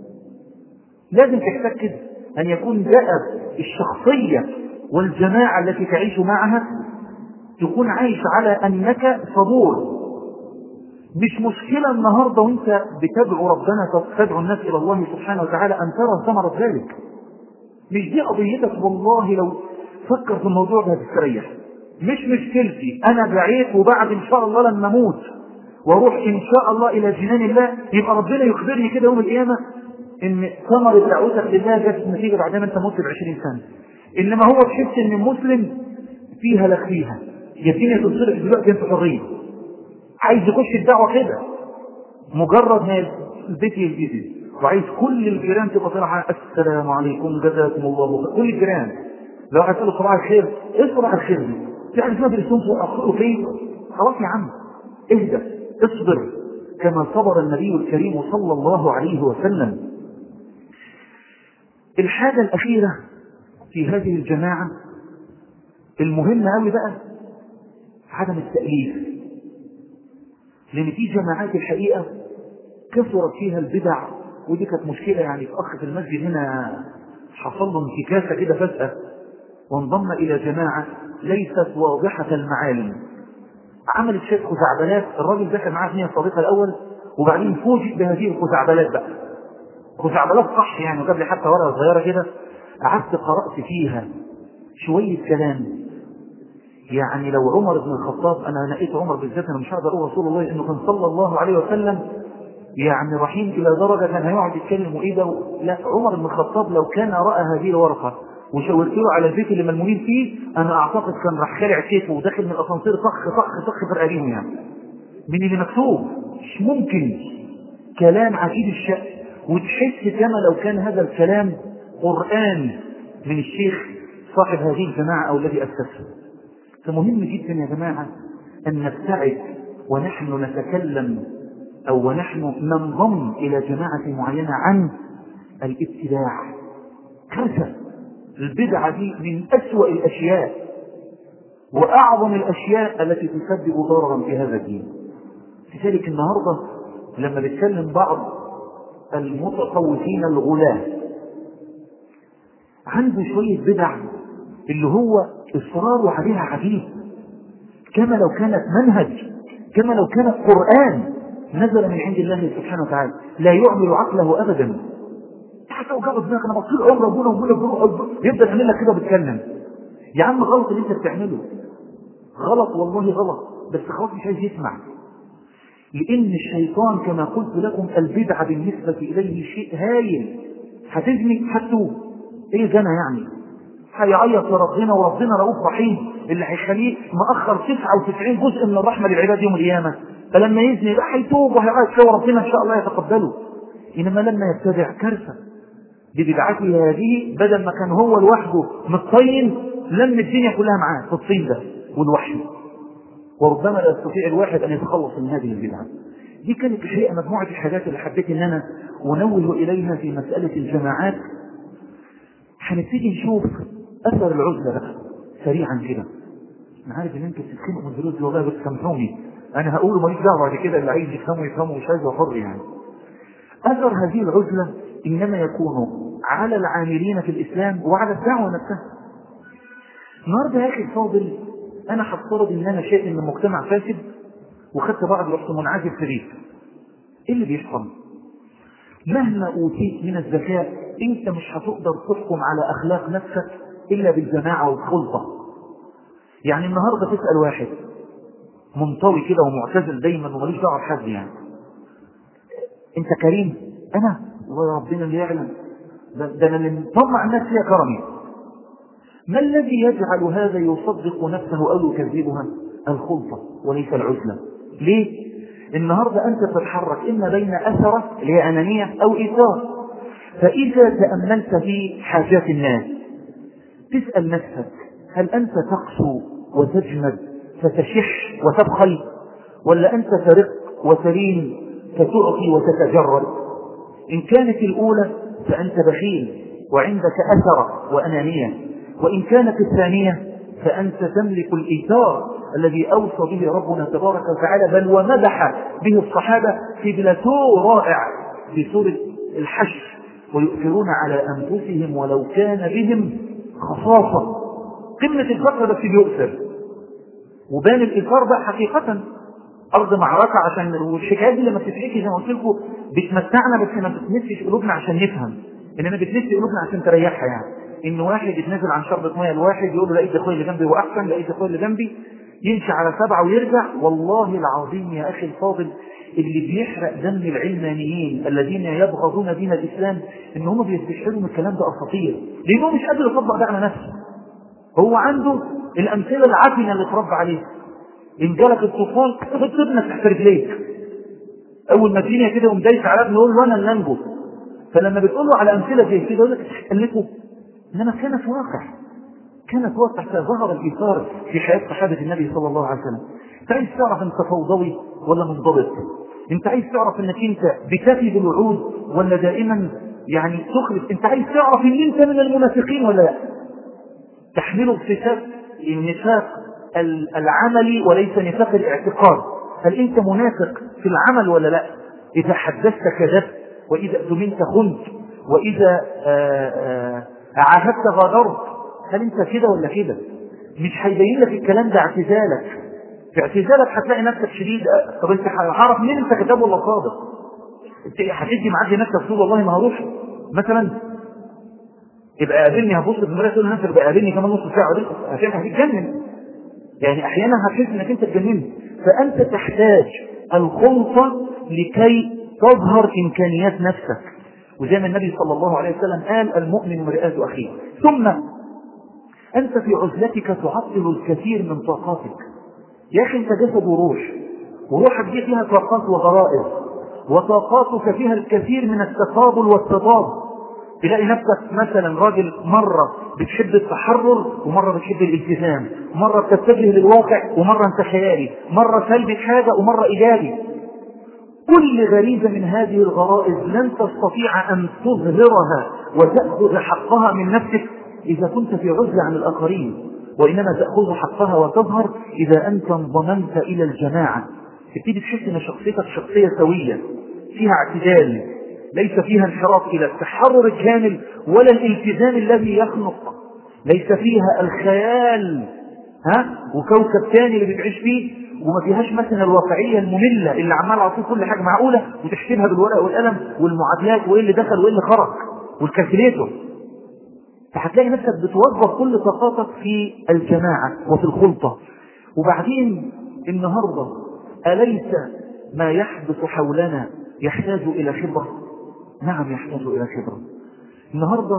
لازم تتأكد أن يكون دأب الشخصية والجماعة التي تعيش معها تكون عايش على أنك صبور مش مشكلة النهاردة وانت بتدعو ربنا تدعو الناس إلى الله سبحانه وتعالى أن ترى ثمرة ذلك مش دي قضيتك والله لو فكر في الموضوع ده هتستريح مش مشكلتي أنا بعيت وبعد إن شاء الله لما أموت واروح ان شاء الله الى جنان الله يبقى ربنا يخبرني كده يوم القيامه ان ثمرة دعوتك لله جت نتيجه بعد ما انت مت ب 20 سنه انما هو تحس ان المسلم فيها لك فيها يا الدنيا تنصرف دلوقتي انت حريه عايز يخش الدعوه كده مجرد ما البيت يجي وعايز كل الجيران تبقى طالعه السلام عليكم جزاكم الله خير كل الجيران لو هتقول له صباح الخير ايه صباح الخير دي؟ يعني اسمها بالاسلام اخره فين؟ خلاص يا عم اهدى اصبر كما صبر النبي الكريم صلى الله عليه وسلم الحاجة الأخيرة في هذه الجماعة المهمة أوي بقى عدم التأليف لأن في جماعات الحقيقة كثرت فيها البدع ودي كانت مشكلة يعني في أخ في المسجد هنا حصل له انتكاسة كده فجأة وانضم إلى جماعة ليست واضحة المعالم عمل الشيخ خزعبلات الراجل ده كان معاه نية صديقة الأول وبعدين فوجئ بهذه الخزعبلات بقى خزعبلات صح يعني وجاب لي حتى ورقة صغيرة كده قعدت قرأت فيها شوية كلام يعني لو عمر بن الخطاب أنا نقيت عمر بالذات أنا مش هقدر أقول رسول الله إنه كان صلى الله عليه وسلم يعني رحيم إلى درجة كان هيقعد يتكلم وإيده لا عمر بن الخطاب لو كان رأى هذه الورقة وشاورت له على البيت اللي ملمومين فيه انا اعتقد كان راح خالع سيفه وداخل من الاسانسير طخ طخ طخ في رقابيهم يعني من اللي مكتوب مش ممكن كلام عجيب الشأن وتحس كما لو كان هذا الكلام قرآن من الشيخ صاحب هذه الجماعة أو الذي أسسها فمهم جدا يا جماعة أن نبتعد ونحن نتكلم أو ونحن ننضم إلى جماعة معينة عن الابتداع كارثة البدعة دي من أسوأ الأشياء وأعظم الأشياء التي تسبب ضررا في هذا الدين لذلك النهاردة لما بتكلم بعض المتصوفين الغلاة عنده شوية بدع اللي هو إصراره عليها عجيب كما لو كانت منهج كما لو كانت قرآن نزل من عند الله سبحانه وتعالى لا يعمل عقله أبدا حتى وجاب دماغك انا بطير عمره ابونا وابونا ابونا يفضل يعمل لك كده بيتكلم يا عم غلط اللي انت بتعمله غلط والله غلط بس خلاص مش عايز يسمع لان الشيطان كما قلت لكم البدعه بالنسبه اليه شيء هايل هتزني هتوب ايه زنا يعني هيعيط لربنا وربنا رؤوف رحيم اللي هيخليه مأخر 99 جزء من الرحمه للعباد يوم القيامه فلما يزني يبقى هيتوب وهيعيط شويه وربنا ان شاء الله يتقبله انما لما يبتدع كارثه ببدعته هذه بدل ما كان هو لوحده متطين لم الدنيا كلها معاه في الطين ده والوحي وربما لا يستطيع الواحد ان يتخلص من هذه البدعه دي كانت الحقيقه مجموعه الحاجات اللي حبيت ان انا انوه اليها في مساله الجماعات هنبتدي نشوف اثر العزله بقى سريعا كده انا عارف ان انتوا بتتخانقوا من الدروس دي والله بس سامحوني انا هقول ماليش دعوه بعد كده اللي عايز يفهمه يفهمه مش عايز حر يعني اثر هذه العزله انما يكون على العاملين في الاسلام وعلى الدعوه نفسها النهارده يا اخي الفاضل انا هفترض ان انا شايف ان المجتمع فاسد وخدت بعض رحت منعزل في ريف ايه اللي بيحصل مهما اوتيت من الذكاء انت مش هتقدر تحكم على اخلاق نفسك الا بالجماعه والخلطه يعني النهارده تسال واحد منطوي كده ومعتزل دايما وماليش دعوه بحد يعني انت كريم انا والله ربنا اللي يعلم ده, ده انا اللي مطمع الناس فيها كرمي ما الذي يجعل هذا يصدق نفسه او يكذبها الخلطه وليس العزله ليه النهارده انت تتحرك اما بين اثره اللي هي انانيه او ايثار فاذا تاملت في حاجات الناس تسال نفسك هل انت تقسو وتجمد فتشح وتبخل ولا انت ترق وتلين فتعطي وتتجرد إن كانت الأولى فأنت بخيل وعندك أثر وأنانية وإن كانت الثانية فأنت تملك الإيثار الذي أوصى به ربنا تبارك وتعالى بل ومدح به الصحابة في بلاتو رائع في سورة الحشر ويؤثرون على أنفسهم ولو كان بهم خصاصة قمة الفقر بس بيؤثر وبان الإيثار بقى حقيقة ارض معركه عشان والحكايات دي لما بتتحكي زي ما قلت لكم بتمتعنا بس ما بتمسش قلوبنا عشان نفهم انما بتمس قلوبنا عشان تريحها يعني ان واحد يتنازل عن شربة ميه لواحد يقول له لقيت اخويا اللي جنبي هو احسن لقيت اخويا اللي جنبي يمشي على سبعه ويرجع والله العظيم يا اخي الفاضل اللي بيحرق دم العلمانيين الذين يبغضون دين الاسلام ان هم بيستشهدوا من الكلام ده اساطير لانه مش قادر يطبق ده على نفسه هو عنده الامثله العفنه اللي اتربى عليها ان جالك الطوفان تحط ابنك تحت رجليك اول ما الدنيا كده يقوم دايس على ابنه يقول له انا اللي انجو فلما بتقول له على امثله زي كده يقول لك تكلفه انما كانت واقع كانت واقع ظهر الايثار في حياه صحابه النبي صلى الله عليه وسلم انت عايز تعرف انت فوضوي ولا منضبط انت عايز تعرف انك انت بتفي بالوعود ولا دائما يعني تخلف انت عايز تعرف ان انت من المنافقين ولا لا تحمله صفات النفاق العملي وليس نفاق الاعتقاد هل انت منافق في العمل ولا لا اذا حدثت كذبت واذا اؤتمنت خنت واذا عاهدت غادرت هل انت كده ولا كده مش هيبين لك الكلام ده اعتزالك في اعتزالك هتلاقي نفسك شديد طب انت هعرف مين انت كذاب ولا صادق انت هتدي معدي نفسك تقول والله ما هروح مثلا يبقى قابلني هبص في المرايه تقول هنفر بقى قابلني كمان نص ساعه عشان هتتجنن يعني احيانا هتحس انك انت اتجننت فانت تحتاج الخلطه لكي تظهر امكانيات نفسك وزي ما النبي صلى الله عليه وسلم قال المؤمن مرآة اخيه ثم انت في عزلتك تعطل الكثير من طاقاتك يا اخي انت جسد وروح وروحك دي فيها طاقات وغرائز وطاقاتك فيها الكثير من التقابل والتضاد تلاقي نفسك مثلا راجل مرة بتحب التحرر ومرة بتحب الالتزام مرة بتتجه للواقع ومرة انت خيالي مرة سلبي حاجة ومرة ايجابي كل غريزة من هذه الغرائز لن تستطيع ان تظهرها وتأخذ حقها من نفسك اذا كنت في عزلة عن الاخرين وانما تأخذ حقها وتظهر اذا انت انضممت الى الجماعة تبتدي تحس ان شخصيتك شخصيه سويه فيها اعتدال ليس فيها انحراف الى التحرر الكامل ولا الالتزام الذي يخنق ليس فيها الخيال ها وكوكب ثاني اللي بتعيش فيه وما فيهاش مثلا الواقعيه الممله اللي عمال على طول كل حاجه معقوله وتحسبها بالورقه والقلم والمعادلات وايه اللي دخل وايه اللي خرج والكالكوليتور فهتلاقي نفسك بتوظف كل طاقاتك في الجماعه وفي الخلطه وبعدين النهارده اليس ما يحدث حولنا يحتاج الى خبره نعم يحتاج الى خبره النهارده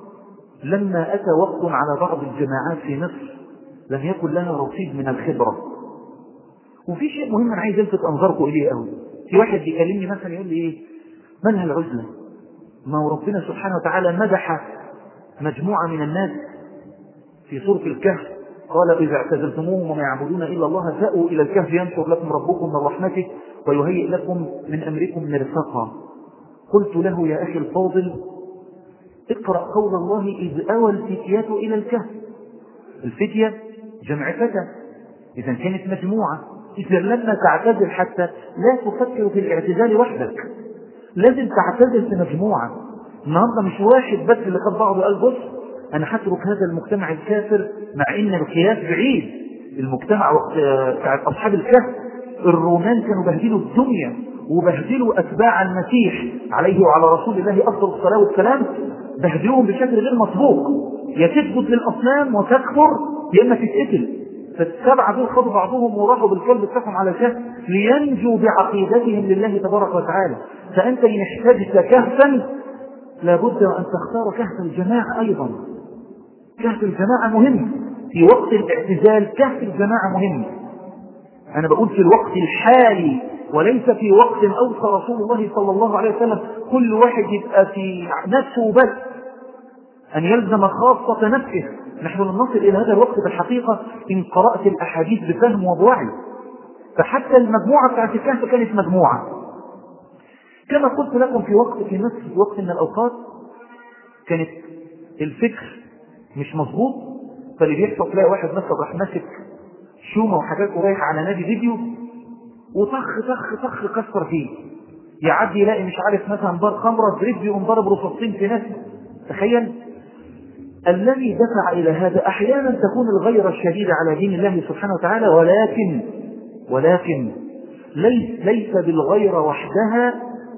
لما اتى وقت على بعض الجماعات في مصر لم يكن لها رصيد من الخبره وفي شيء مهم انا عايز الفت انظاركم اليه قوي في واحد بيكلمني مثلا يقول لي ايه منها العزله ما هو ربنا سبحانه وتعالى مدح مجموعه من الناس في سوره الكهف قال اذا اعتزلتموهم وما يعبدون الا الله فاووا الى الكهف ينشر لكم ربكم من رحمته ويهيئ لكم من امركم مرفقا قلت له يا اخي الفاضل اقرا قول الله اذ اوى الفتيات الى الكهف الفتيه جمع فتى اذا كانت مجموعه إذا لما تعتزل حتى لا تفكر في الاعتزال وحدك لازم تعتزل في مجموعة النهاردة مش واحد بس اللي خد بعضه قال بص أنا هترك هذا المجتمع الكافر مع إن القياس بعيد المجتمع وقت بتاع أصحاب الكهف الرومان كانوا بهدلوا الدنيا وبهدلوا أتباع المسيح عليه وعلى رسول الله أفضل الصلاة والسلام بهدلوهم بشكل غير مسبوق يا تثبت للأصنام وتكفر يا إما تتقتل فالسبعة دول خدوا بعضهم وراحوا بالكلب بتاعهم على كهف لينجوا بعقيدتهم لله تبارك وتعالى فأنت إن احتجت كهفا لابد أن تختار كهف الجماعة أيضا كهف الجماعة مهم في وقت الاعتزال كهف الجماعة مهم أنا بقول في الوقت الحالي وليس في وقت أوصى رسول الله صلى الله عليه وسلم كل واحد يبقى في نفسه بس أن يلزم خاصة نفسه نحن لم نصل إلى هذا الوقت بالحقيقة إن قرأت الأحاديث بفهم وبوعي فحتى المجموعة بتاعت الكهف كانت مجموعة كما قلت لكم في وقت في مصر في وقت من الأوقات كانت الفكر مش مظبوط فاللي بيحصل تلاقي واحد مثلا راح ماسك شومه وحاجات ورايح على نادي فيديو وطخ طخ طخ كسر فيه يعدي يلاقي مش عارف مثلا بار خمره دريب يقوم ضرب رصاصتين في ناس تخيل الذي دفع إلى هذا أحيانا تكون الغيرة الشديدة على دين الله سبحانه وتعالى ولكن ولكن ليس, ليس بالغيرة وحدها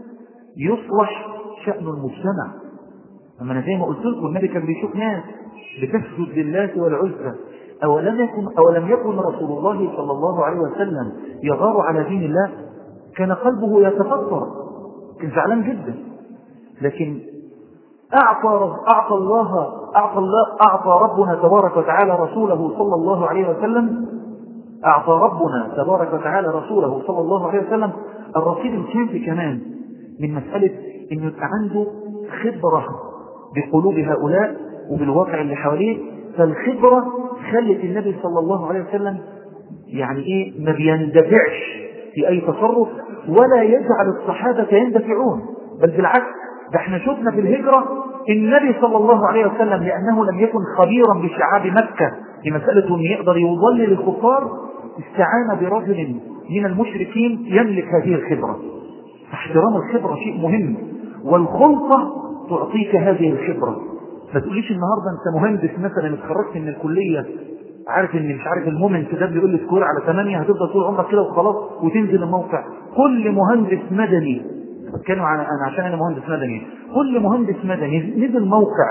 يصلح شأن المجتمع أما أنا زي ما قلت لكم النبي كان بيشوف ناس بتسجد لله والعزة أولم يكن, أولم يكن رسول الله صلى الله عليه وسلم يغار على دين الله كان قلبه يتفطر كان زعلان جدا لكن أعطى, أعطى الله أعطى, الله أعطى ربنا تبارك وتعالى رسوله صلى الله عليه وسلم أعطى ربنا تبارك وتعالى رسوله صلى الله عليه وسلم الرصيد الكافي كمان من مسألة إنه يبقى عنده خبرة بقلوب هؤلاء وبالواقع اللي حواليه فالخبرة خلت النبي صلى الله عليه وسلم يعني إيه ما بيندفعش في أي تصرف ولا يجعل الصحابة يندفعون بل بالعكس ده احنا شفنا في الهجرة النبي صلى الله عليه وسلم لأنه لم يكن خبيرا بشعاب مكة في مسألة أن يقدر يضلل الكفار استعان برجل من المشركين يملك هذه الخبرة احترام الخبرة شيء مهم والخلطة تعطيك هذه الخبرة ما تقوليش النهاردة انت مهندس مثلا اتخرجت من الكلية عارف ان مش عارف المومنت ده بيقول لي سكور على 8 هتفضل طول عمرك كده وخلاص وتنزل الموقع كل مهندس مدني بتكلم عن انا عشان انا مهندس مدني كل مهندس مدني نزل موقع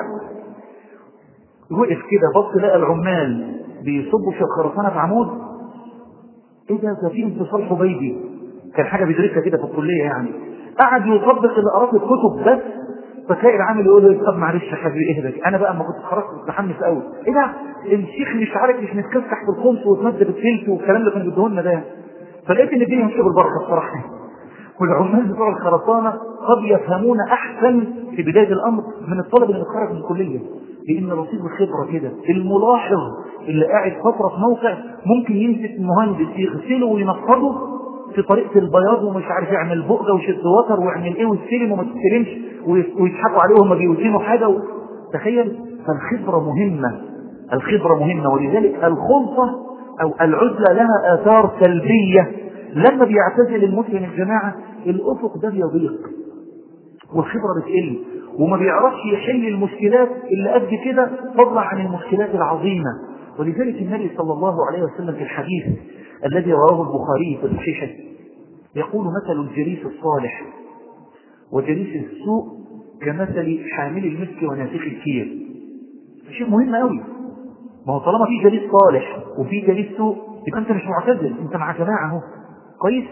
وقف كده بص لقى العمال بيصبوا في الخرسانه في عمود ايه ده ده في انتصال حبيبي كان حاجه بيدرسها كده في الكليه يعني قعد يطبق اللي قراه في الكتب بس فتلاقي العامل يقول له طب معلش يا حبيبي اهدى انا بقى ما كنت اتخرجت كنت متحمس قوي ايه ده الشيخ مش عارف مش متكسح في الخمس وتمد بالثلث والكلام اللي كان بيديهولنا ده فلقيت ان الدنيا ماشيه بالبركه الصراحه والعمال بتوع الخرسانة قد يفهمون أحسن في بداية الأمر من الطالب اللي متخرج من الكلية لأن رصيد الخبرة كده الملاحظ اللي قاعد فترة في موقع ممكن يمسك المهندس يغسله وينفضه في طريقة البياض ومش عارف يعمل بؤجة ويشد وتر ويعمل ايه ويستلم وما تستلمش ويضحكوا عليه وهم بيوزنوا حاجة و... تخيل فالخبرة مهمة الخبرة مهمة ولذلك الخلطة أو العزلة لها آثار سلبية لما بيعتزل المسلم الجماعة الأفق ده بيضيق والخبرة بتقل وما بيعرفش يحل المشكلات اللي قد كده فضلا عن المشكلات العظيمة ولذلك النبي صلى الله عليه وسلم في الحديث الذي رواه البخاري في صحيحه يقول مثل الجليس الصالح وجليس السوء كمثل حامل المسك ونافخ الكير شيء مهم قوي ما هو طالما في جليس صالح وفي جليس سوء يبقى انت مش معتزل انت مع جماعه اهو كويس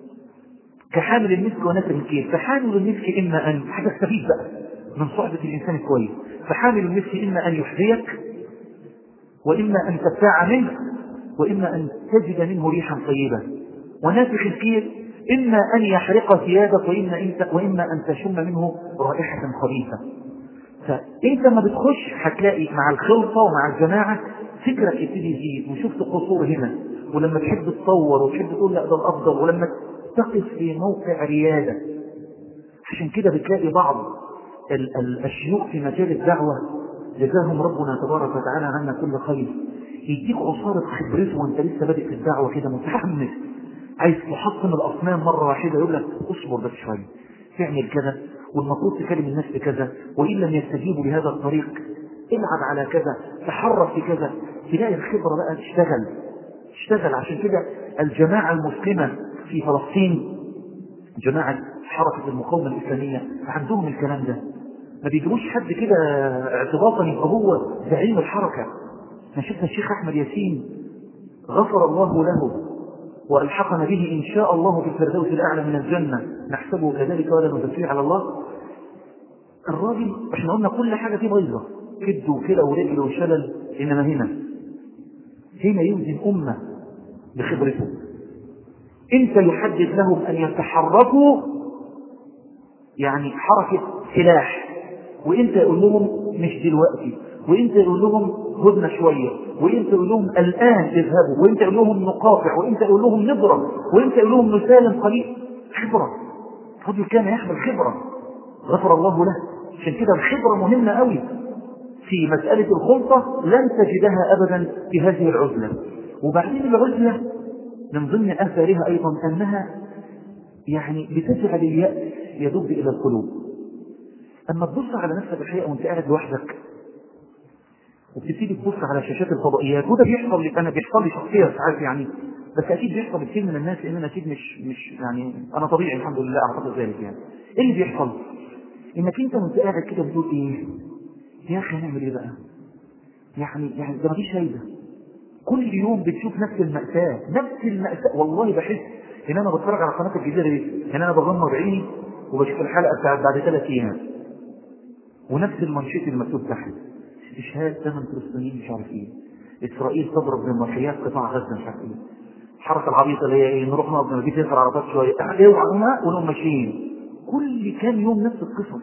كحامل المسك ونافخ الكير فحامل المسك اما ان حاجه تستفيد بقى من صحبه الانسان الكويس فحامل المسك اما ان يحذيك واما ان تبتاع منه واما ان تجد منه ريحا طيبه ونافخ الكير إما أن يحرق ثيابك وإما, انت وإما أن تشم منه رائحة خبيثة فأنت ما بتخش هتلاقي مع الخلطة ومع الجماعة فكرك يبتدي يزيد وشفت قصور هنا ولما تحب تصور وتحب تقول لا ده الأفضل ولما تقف في موقع ريادة عشان كده بتلاقي بعض ال- ال- الشيوخ في مجال الدعوة جزاهم ربنا تبارك وتعالى عنا كل خير يديك عصارة خبرته وانت لسه بادئ في الدعوة كده متحمس عايز تحطم الأصنام مرة واحدة يقول لك اصبر بس شوية تعمل كذا والمفروض تكلم الناس بكذا وإن لم يستجيبوا لهذا الطريق العب على كذا تحرك في كذا تلاقي الخبرة بقى تشتغل تشتغل عشان كده الجماعة المسلمة في فلسطين جماعة حركة المقاومة الإسلامية عندهم الكلام ده ما بيجيبوش حد كده اعتباطا يبقى هو زعيم الحركة احنا شفنا الشيخ أحمد ياسين غفر الله له وألحقنا به إن شاء الله في الفردوس الأعلى من الجنة نحسبه كذلك ولا نزكيه على الله الراجل احنا قلنا كل حاجة فيه بيضة كد وكلى ورجل وشلل إنما هنا هنا يوزن أمة بخبرته انت يحدد لهم أن يتحركوا يعني حركة سلاح وانت يقول لهم مش دلوقتي وانت يقول لهم هدنة شوية وانت يقول لهم الآن اذهبوا وانت يقول لهم نقاطع وانت يقول لهم نضرب وانت يقول لهم نسالم قليل خبرة الرجل كان يحمل خبرة غفر الله له عشان كده الخبرة مهمة قوي في مسألة الخلطة لن تجدها أبدا في هذه العزلة وبعدين العزلة من ضمن آثارها أيضا أنها يعني بتجعل اليأس يدب إلى القلوب أما تبص على نفسك الحقيقة وأنت قاعد لوحدك وبتبتدي تبص على شاشات الفضائيات وده بيحصل لي انا بيحصل لي شخصيا ساعات يعني بس اكيد بيحصل لكثير من الناس لان انا اكيد مش مش يعني انا طبيعي الحمد لله اعتقد ذلك يعني ايه اللي بيحصل؟ انك انت وانت قاعد كده بتقول ايه؟ يا اخي هنعمل ايه بقى؟ يعني يعني ده مفيش فايده كل يوم بتشوف نفس المأساة نفس المأساة والله بحس ان انا بتفرج على قناة الجزيرة دي ان انا بغمض عيني وبشوف الحلقة بتاعت بعد ثلاث ايام ونفس المنشط اللي مكتوب تحت استشهاد ثمان فلسطينيين مش عارف ايه اسرائيل تضرب بمرحيات قطاع غزه مش عارف ايه الحركه العبيطه اللي هي ايه نروح نقف نجيب تنزل عربات شويه اوعى هنا ونقوم ماشيين كل كام يوم نفس القصص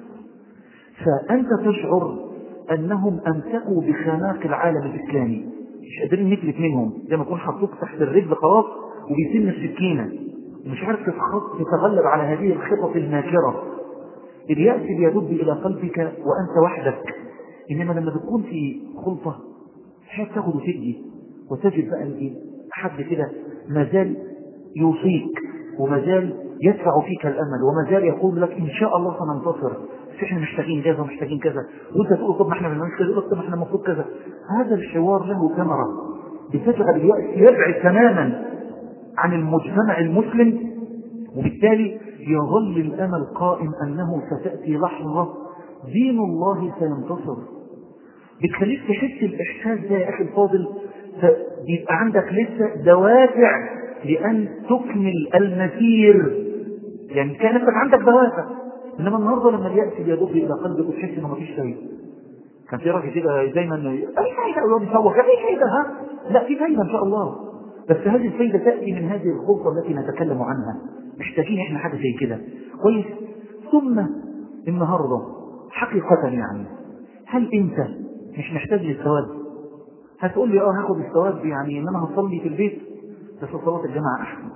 فانت تشعر انهم امسكوا بخناق العالم الاسلامي مش قادرين نفلت منهم زي ما يكون حطوك تحت الرجل خلاص وبيسن السكينه ومش عارف تتخط- تتغلب على هذه الخطط الماكره اليأس بيدب إلى قلبك وأنت وحدك إنما لما بتكون في خلطة حاجة تاخد وتدي وتجد بقى إن إيه حد كده ما زال يوصيك وما زال يدفع فيك الأمل وما زال يقول لك إن شاء الله سننتصر بس إحنا محتاجين كذا ومحتاجين كذا وأنت تقول طب ما إحنا بنعمل كذا يقول لك طب ما إحنا المفروض كذا هذا الحوار له ثمرة بتجعل اليأس يبعد تماما عن المجتمع المسلم وبالتالي يظل الأمل قائم أنه ستأتي لحظة دين الله سينتصر بتخليك تحس الإحساس ده يا أخي الفاضل فبيبقى عندك لسه دوافع لأن تكمل المسير يعني كان نفسك عندك دوافع إنما النهارده لما اليأس بيضب إلى قلبك وتحس إنه مفيش فايدة كان في راجل كده دايما أي فايدة ويقعد يسوق أي فايدة ها لا في فايدة إن شاء الله بس هذه الفايدة تأتي من هذه الخلطة التي نتكلم عنها محتاجين احنا حاجة زي كده كويس ثم النهاردة حقيقة يعني هل انت مش محتاج للثواب هتقول لي اه هاخد الثواب يعني ان انا هصلي في البيت بس صلاة الجماعة احسن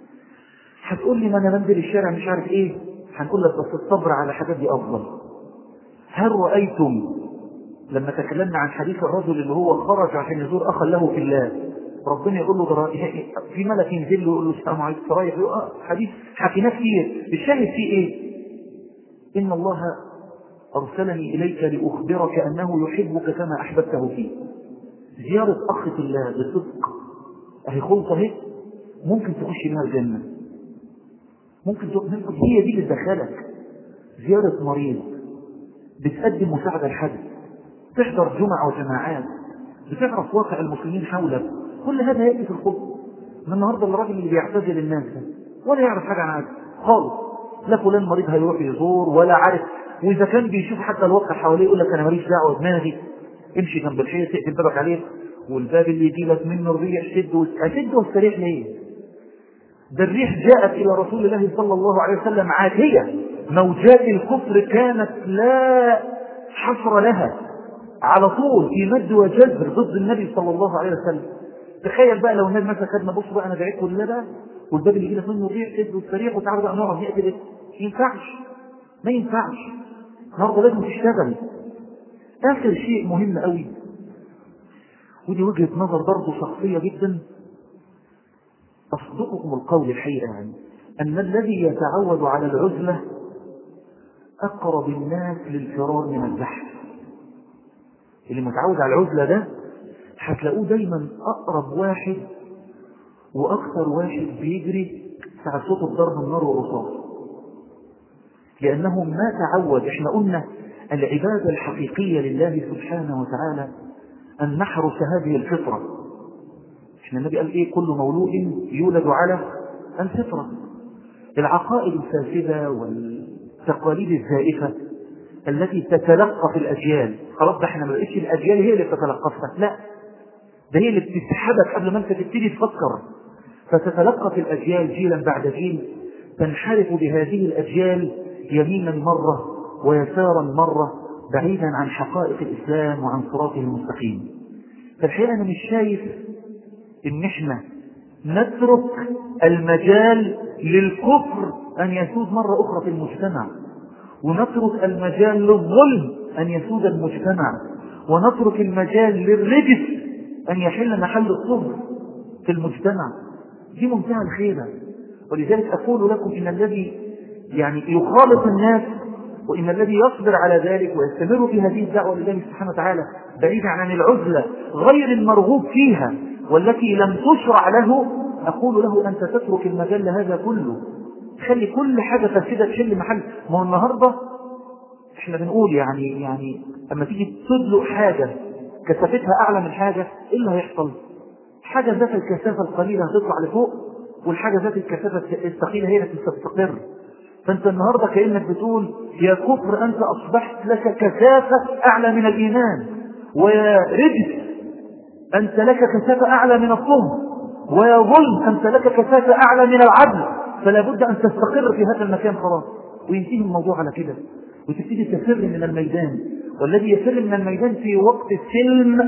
هتقول لي ما انا بنزل الشارع مش عارف ايه هنقول لك بس الصبر على الحاجات دي افضل هل رأيتم لما تكلمنا عن حديث الرجل اللي هو خرج عشان يزور اخا له في الله ربنا يقول له در... في ملك ينزل له يقول له السلام عليكم رايح آه حديث حكيناه كتير الشاهد فيه ايه ان الله ارسلني اليك لاخبرك انه يحبك كما احببته فيه زياره اخ في الله بصدق اهي خلطه اهي ممكن تخش بها الجنه ممكن ممكن هي دي اللي تدخلك زياره مريض بتقدم مساعده لحد تحضر جمع وجماعات بتعرف واقع المسلمين حولك كل هذا يأتي في الخطبة من النهاردة الراجل اللي بيعتزل الناس ده ولا يعرف حاجة عن عادة خالص لا فلان مريض هيروح يزور ولا عارف وإذا كان بيشوف حتى الواقع حواليه يقول لك أنا ماليش دعوة دماغي امشي جنب الحيط تقفل بابك عليه والباب اللي يجي لك منه الريح شد أشد واستريح ليه؟ ده الريح جاءت إلى رسول الله صلى الله عليه وسلم عاتية موجات الكفر كانت لا حصر لها على طول في مد وجزر ضد النبي صلى الله عليه وسلم تخيل بقى لو النبي مثلا خدنا بص بقى انا دعيت لله بقى والباب اللي يجي لك منه الريح شد والسريع وتعالى بقى نقعد نقتل ما ينفعش ما ينفعش النهارده لازم تشتغل اخر شيء مهم قوي ودي وجهه نظر برضه شخصيه جدا اصدقكم القول الحقيقه يعني ان الذي يتعود على العزله اقرب الناس للفرار من الزحف اللي متعود على العزلة ده هتلاقوه دايما أقرب واحد وأكثر واحد بيجري ساعة صوت الضرب النار والرصاص لأنه ما تعود احنا قلنا العبادة الحقيقية لله سبحانه وتعالى أن نحرس هذه الفطرة احنا النبي قال ايه كل مولود يولد على الفطرة العقائد الفاسدة والتقاليد الزائفة التي تتلقى في الأجيال خلاص ده احنا ما بقتش الأجيال هي اللي بتتلقفها لا ده هي اللي بتسحبك قبل ما انت تبتدي تفكر فتتلقى في الأجيال جيلا بعد جيل تنحرف بهذه الأجيال يمينا مرة ويسارا مرة بعيدا عن حقائق الإسلام وعن صراطه المستقيم فالحقيقة أنا مش شايف إن احنا نترك المجال للكفر أن يسود مرة أخرى في المجتمع ونترك المجال للظلم أن يسود المجتمع ونترك المجال للرجس أن يحل محل الصبر في المجتمع دي منتهى الخيبة ولذلك أقول لكم إن الذي يعني يخالط الناس وإن الذي يصبر على ذلك ويستمر في هذه الدعوة لله سبحانه وتعالى بعيدا عن العزلة غير المرغوب فيها والتي لم تشرع له أقول له أنت تترك المجال لهذا كله خلي كل حاجة فاسدة تحل محل ما هو النهاردة احنا بنقول يعني يعني اما تيجي تدلق حاجة كثافتها أعلى من حاجة ايه اللي هيحصل؟ حاجة ذات الكثافة القليلة هتطلع لفوق والحاجة ذات الكثافة الثقيلة هي اللي تستقر فانت النهاردة كأنك بتقول يا كفر انت اصبحت لك كثافة اعلى من الايمان ويا رجس انت لك كثافة اعلى من الطهر ويا ظلم انت لك كثافة اعلى من العدل فلا بد ان تستقر في هذا المكان خلاص وينتهي الموضوع على كده وتبتدي تفر من الميدان والذي يفر من الميدان في وقت السلم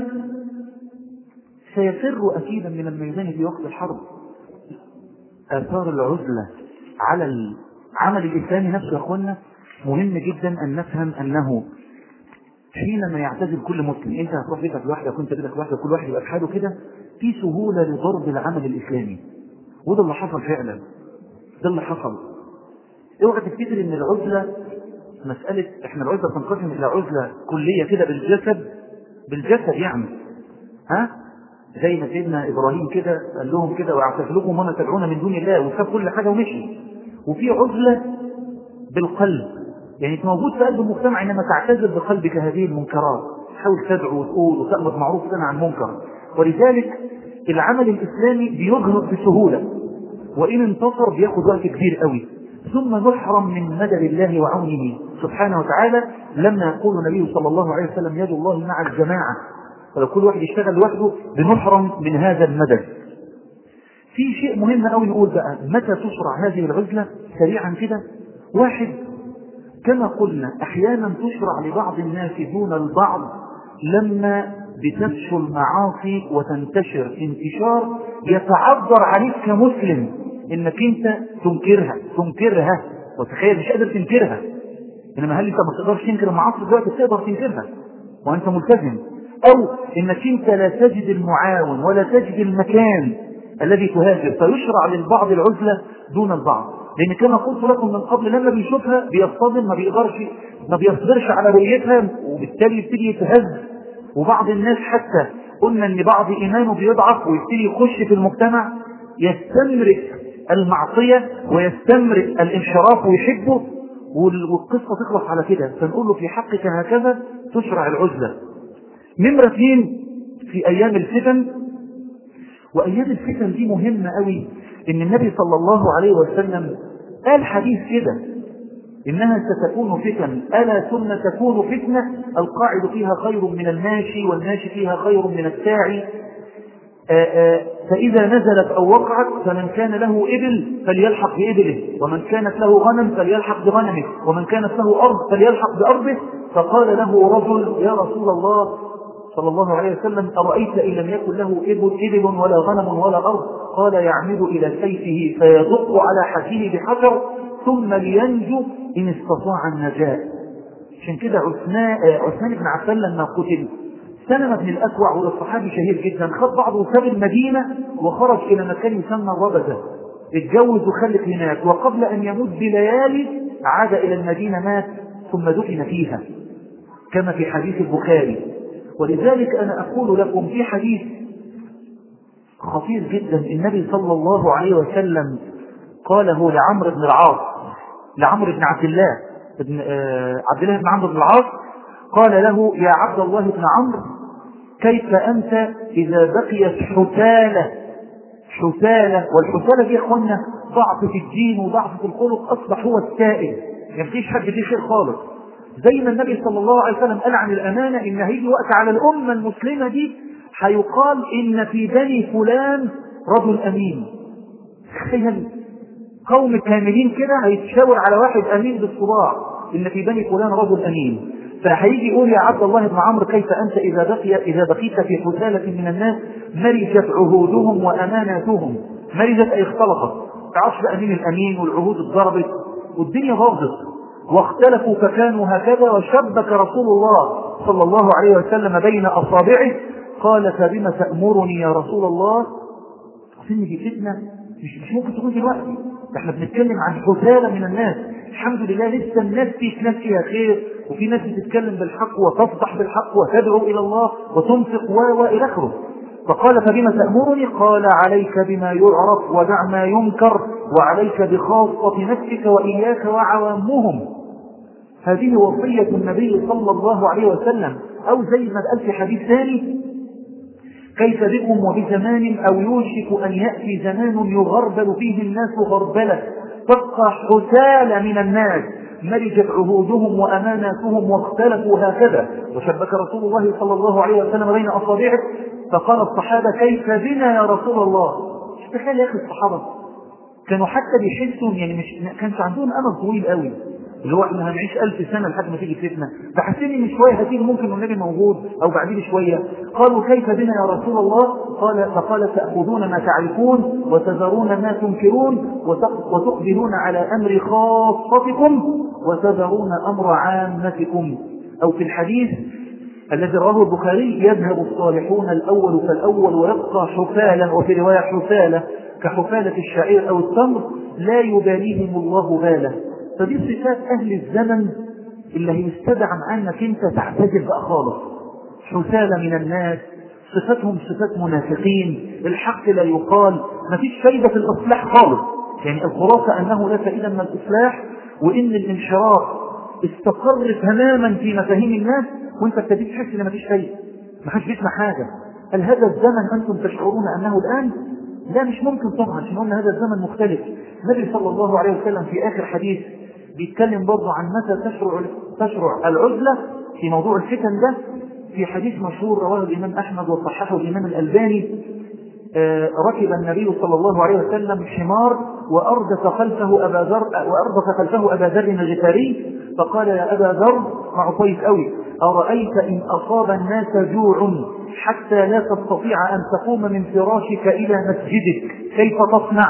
سيفر اكيدا من الميدان في وقت الحرب اثار العزلة على العمل الإنساني نفسه يا أخوانا مهم جدا أن نفهم أنه حينما يعتزل كل مسلم أنت هتروح بيتك لوحدك وأنت بيتك لوحدك كل واحد يبقى في حاله كده في سهولة لضرب العمل الإسلامي وده اللي حصل فعلا ده اللي حصل اوعى تفتكر ان العزلة مسألة احنا العزلة تنقسم إلى عزلة كلية كده بالجسد بالجسد يعني ها زي ما سيدنا إبراهيم كده قال لهم كده واعتزلكم وما تدعون من دون الله وساب كل حاجة ومشي وفي عزلة بالقلب يعني موجود في قلب المجتمع انما تعتزل بقلبك هذه المنكرات تحاول تدعو وتقول وتأمر معروف وتنهى عن منكر ولذلك العمل الإسلامي بيجهض بسهولة وإن انتصر بياخد وقت كبير قوي ثم نحرم من مدد الله وعونه سبحانه وتعالى لما يقول النبي صلى الله عليه وسلم يد الله مع الجماعة ولو كل واحد يشتغل لوحده بنحرم من هذا المدد في شيء مهم قوي نقول بقى متى تشرع هذه العزلة سريعا كده واحد كما قلنا احيانا تشرع لبعض الناس دون البعض لما بتفشو المعاصي وتنتشر انتشار يتعذر عليك كمسلم انك انت تنكرها تنكرها وتخيل مش قادر تنكرها انما هل انت ما تقدرش تنكر المعاصي دلوقتي تقدر تنكرها وانت ملتزم أو إنك أنت لا تجد المعاون ولا تجد المكان الذي تهاجر فيشرع للبعض العزلة دون البعض لأن كما قلت لكم من قبل لما بيشوفها بيصطدم ما بيقدرش ما بيصبرش على رؤيتها وبالتالي يبتدي يتهز وبعض الناس حتى قلنا ان بعض ايمانه بيضعف ويبتدي يخش في المجتمع يستمرئ المعصية ويستمرئ الانحراف ويحبه والقصة تخلص على كده فنقول له في حقك هكذا تشرع العزلة نمرة اثنين في ايام الفتن وايام الفتن دي مهمة قوي ان النبي صلى الله عليه وسلم قال حديث كده إنها ستكون فتن ألا ثم تكون فتنة القاعد فيها خير من الماشي والماشي فيها خير من الساعي آآ آآ فإذا نزلت أو وقعت فمن كان له إبل فليلحق بإبله ومن كانت له غنم فليلحق بغنمه ومن كانت له أرض فليلحق بأرضه فقال له رجل يا رسول الله صلى الله عليه وسلم أرأيت إن لم يكن له إبل, إبل ولا غنم ولا أرض قال يعمد إلى سيفه فيدق على حكيه بحجر ثم لينجو إن استطاع النجاة عشان كده عثمان, عثمان بن عفان لما قتل سلمة بن الأكوع وده صحابي شهير جدا خد بعضه وساب المدينة وخرج إلى مكان يسمى الربزة اتجوز وخلف هناك وقبل أن يموت بليالي عاد إلى المدينة مات ثم دفن فيها كما في حديث البخاري ولذلك أنا أقول لكم في حديث خطير جدا النبي صلى الله عليه وسلم قاله لعمرو بن العاص لعمرو بن عبد الله بن آه عبد الله بن عمرو بن العاص قال له يا عبد الله بن عمرو كيف أنت إذا بقيت حثالة حثالة والحثالة دي يا إخوانا ضعف في الدين وضعف في الخلق أصبح هو السائل ما فيش حد فيه خير خالص زي ما النبي صلى الله عليه وسلم قال عن الأمانة إن هيجي وقت على الأمة المسلمة دي هيقال إن في بني فلان رجل أمين تخيل قوم كاملين كده هيتشاور على واحد أمين بالصباع إن في بني فلان رجل أمين فهيجي يقول يا عبد الله بن عمرو كيف أنت إذا بقي إذا بقيت في حثالة من الناس مرجت عهودهم وأماناتهم مرجت أي اختلطت تعرفش بقى مين الأمين والعهود اتضربت والدنيا باظت واختلفوا فكانوا هكذا وشبك رسول الله صلى الله عليه وسلم بين أصابعه قال فبما تأمرني يا رسول الله سن دي فتنة مش, مش ممكن تكون دلوقتي ده احنا بنتكلم عن حثالة من الناس الحمد لله لسه الناس في ناس فيها خير وفي ناس بتتكلم بالحق وتصدح بالحق وتدعو إلى الله وتنفق و إلى آخره فقال فبما تأمرني قال عليك بما يعرف ودع ما ينكر وعليك بخاصة نفسك وإياك وعوامهم هذه وصية النبي صلى الله عليه وسلم أو زي ما قال في حديث ثاني كيف بكم وبزمان أو يوشك أن يأتي زمان يغربل فيه الناس غربلة تبقى حثال من الناس مرجت عهودهم وأماناتهم واختلفوا هكذا وشبك رسول الله صلى الله عليه وسلم بين أصابعه فقال الصحابة كيف بنا يا رسول الله تخيل يا أخي الصحابة كانوا حتى بيحسوا يعني مش ما كانش عندهم أمل طويل قوي اللي هو احنا هنعيش ألف سنة لحد ما تيجي فتنة ده حاسين ان شوية هتيجي ممكن والنبي موجود او بعدين شوية قالوا كيف بنا يا رسول الله قال فقال تأخذون ما تعرفون وتذرون ما تنكرون وتقبلون على أمر خاصتكم وتذرون أمر عامتكم أو في الحديث الذي رواه البخاري يذهب الصالحون الأول فالأول ويبقى حفالة وفي رواية حفالة كحفالة الشعير أو التمر لا يباليهم الله باله فدي صفات أهل الزمن اللي هيستدعى عنك أنت تعتزل بقى خالص حسالة من الناس صفاتهم صفات منافقين الحق لا يقال ما فيش فايدة في الإصلاح خالص يعني الخلاصة أنه لا فائدة من الإصلاح وإن الانحراف استقر تماما في مفاهيم الناس وانت ابتديت تحس ان مفيش فايدة ما حدش بيسمع حاجة هل هذا الزمن أنتم تشعرون أنه الآن لا مش ممكن طبعا عشان قلنا هذا الزمن مختلف النبي صلى الله عليه وسلم في آخر حديث بيتكلم برضه عن متى تشرع تشرع العزلة في موضوع الفتن ده في حديث مشهور رواه الإمام أحمد وصححه الإمام الألباني آه ركب النبي صلى الله عليه وسلم حمار وأردف خلفه أبا ذر وأردف خلفه أبا ذر الغفاري فقال يا أبا ذر مع كويس قوي أرأيت إن أصاب الناس جوع حتى لا تستطيع أن تقوم من فراشك إلى مسجدك كيف تصنع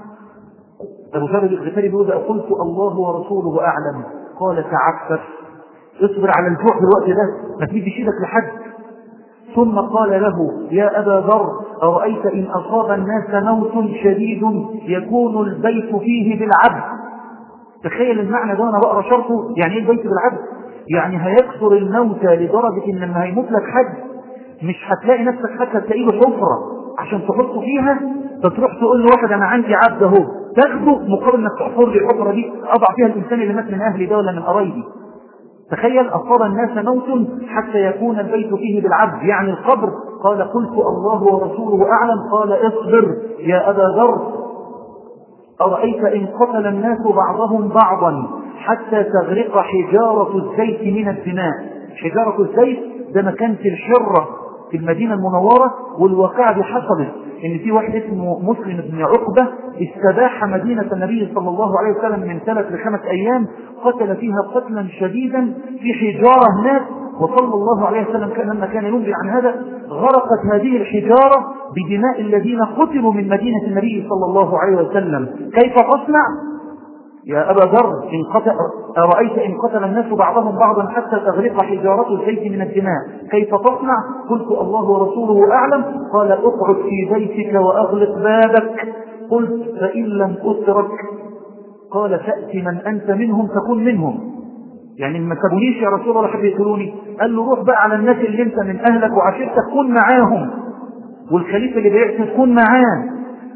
أبو ذر الغفاري بيقول قلت الله ورسوله أعلم قال تعفف اصبر على الجوع في الوقت ده ما تمدش ايدك لحد ثم قال له يا أبا ذر أرأيت إن أصاب الناس موت شديد يكون البيت فيه بالعبد تخيل المعنى ده أنا بقرأ شرطه يعني إيه البيت بالعبد يعني هيكثر الموتى لدرجة إن لما هيموت لك حد مش هتلاقي نفسك حتى تلاقي له حفرة عشان تحطه فيها فتروح تقول له واحد أنا عندي عبد أهو تاخده مقابل إنك تحفر لي الحفرة دي أضع فيها الإنسان اللي مات من أهلي ده ولا من قرايبي تخيل أصاب الناس موت حتى يكون البيت فيه بالعبد يعني القبر قال قلت الله ورسوله أعلم قال اصبر يا أبا ذر أرأيت إن قتل الناس بعضهم بعضا حتى تغرق حجارة الزيت من الدماء حجارة الزيت ده مكان في الحرة في المدينة المنورة والواقعة دي حصلت ان في واحد اسمه مسلم بن عقبة استباح مدينة النبي صلى الله عليه وسلم من ثلاث لخمس ايام قتل فيها قتلا شديدا في حجارة هناك وصلى الله عليه وسلم كان لما كان ينبي عن هذا غرقت هذه الحجارة بدماء الذين قتلوا من مدينة النبي صلى الله عليه وسلم كيف تصنع يا أبا ذر إن قتل أرأيت إن قتل الناس بعضهم بعضا حتى تغرق حجارة الزيت من الدماء كيف تصنع قلت الله ورسوله أعلم قال اقعد في بيتك وأغلق بابك قلت فإن لم أترك قال فأت من أنت منهم تكون منهم يعني ما سابونيش يا رسول الله حد يقتلوني قال له روح بقى على الناس اللي انت من أهلك وعشيرتك كن معاهم والخليفة اللي بيعتز كن معاه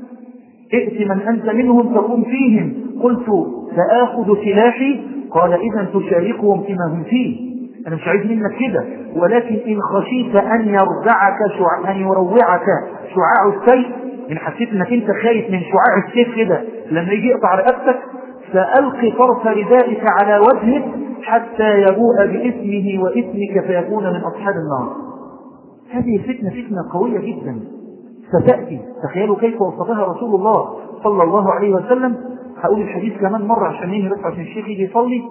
ائت من أنت منهم تكون فيهم قلت سآخذ سلاحي قال إذا تشاركهم فيما هم فيه أنا مش عايز منك كده ولكن إن خشيت أن يرجعك شع... أن يروعك شعاع السيف إن حسيت إنك أنت خايف من شعاع السيف كده لما يجي يقطع رقبتك فألقي طرف ردائك على وجهك حتى يبوء باسمه واسمك فيكون من أصحاب النار هذه فتنة فتنة قوية جدا ستأتي تخيلوا كيف وصفها رسول الله صلى الله عليه وسلم هقول الحديث كمان مرة عشان ينهي بس عشان الشيخ يجي يصلي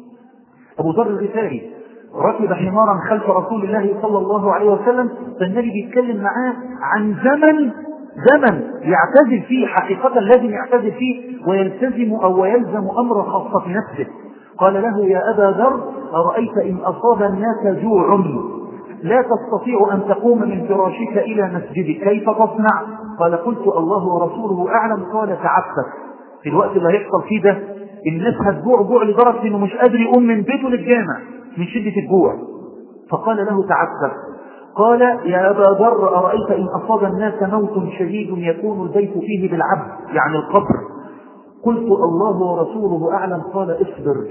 أبو ذر الغفاري ركب حمارا خلف رسول الله صلى الله عليه وسلم فالنبي بيتكلم معاه عن زمن زمن يعتزل فيه حقيقة لازم يعتزل فيه ويلتزم أو ويلزم أمر خاصة في نفسه قال له يا أبا ذر أرأيت إن أصاب الناس جوع لا تستطيع أن تقوم من فراشك إلى مسجدك كيف تصنع قال قلت الله ورسوله أعلم قال تعبتك في الوقت اللي هيحصل فيه ده الناس هتجوع جوع لدرجة انه مش قادر يقوم من بيته للجامع من شدة الجوع فقال له تعبتك قال يا أبا ذر أرأيت إن أصاب الناس موت شديد يكون البيت فيه بالعبد يعني القبر قلت الله ورسوله أعلم قال اصبر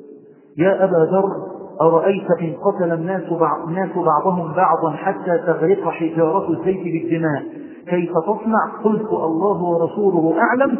يا أبا ذر أرأيت إن قتل الناس, بعض الناس بعضهم بعضا حتى تغرق حجارة الزيت بالدماء كيف تصنع قلت الله ورسوله أعلم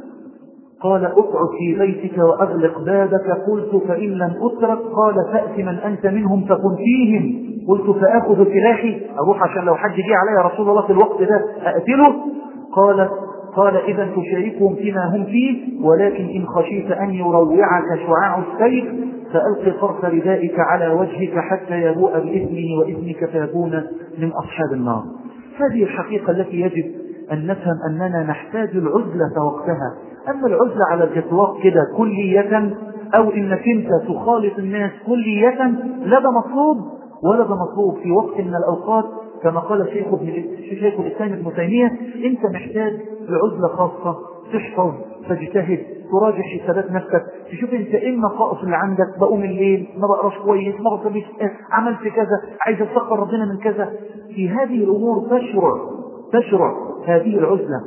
قال اقعد في بيتك وأغلق بابك قلت فإن لم أترك قال فأت من أنت منهم فكن فيهم قلت فأخذ سلاحي أروح عشان لو حد جه علي يا رسول الله في الوقت ده أقتله قال قال إذا تشاركهم فيما هم فيه ولكن إن خشيت أن يروعك شعاع السيف فألق طرف ردائك على وجهك حتى يبوء بإذنه وإذنك فيكون من أصحاب النار هذه الحقيقة التي يجب أن نفهم أننا نحتاج العزلة وقتها أما العزلة على الإطلاق كده كلية أو إنك أنت تخالط الناس كلية لا ده مطلوب ولا ده مطلوب في وقت من الأوقات كما قال شيخ, ابن شيخ الإسلام ابن تيمية أنت محتاج لعزلة خاصة تحفظ تجتهد تراجع حسابات نفسك تشوف انت ايه النقائص اللي عندك بقوم الليل ما بقراش كويس ما بصليش عملت كذا عايز استغفر ربنا من كذا في هذه الامور تشرع تشرع هذه العزله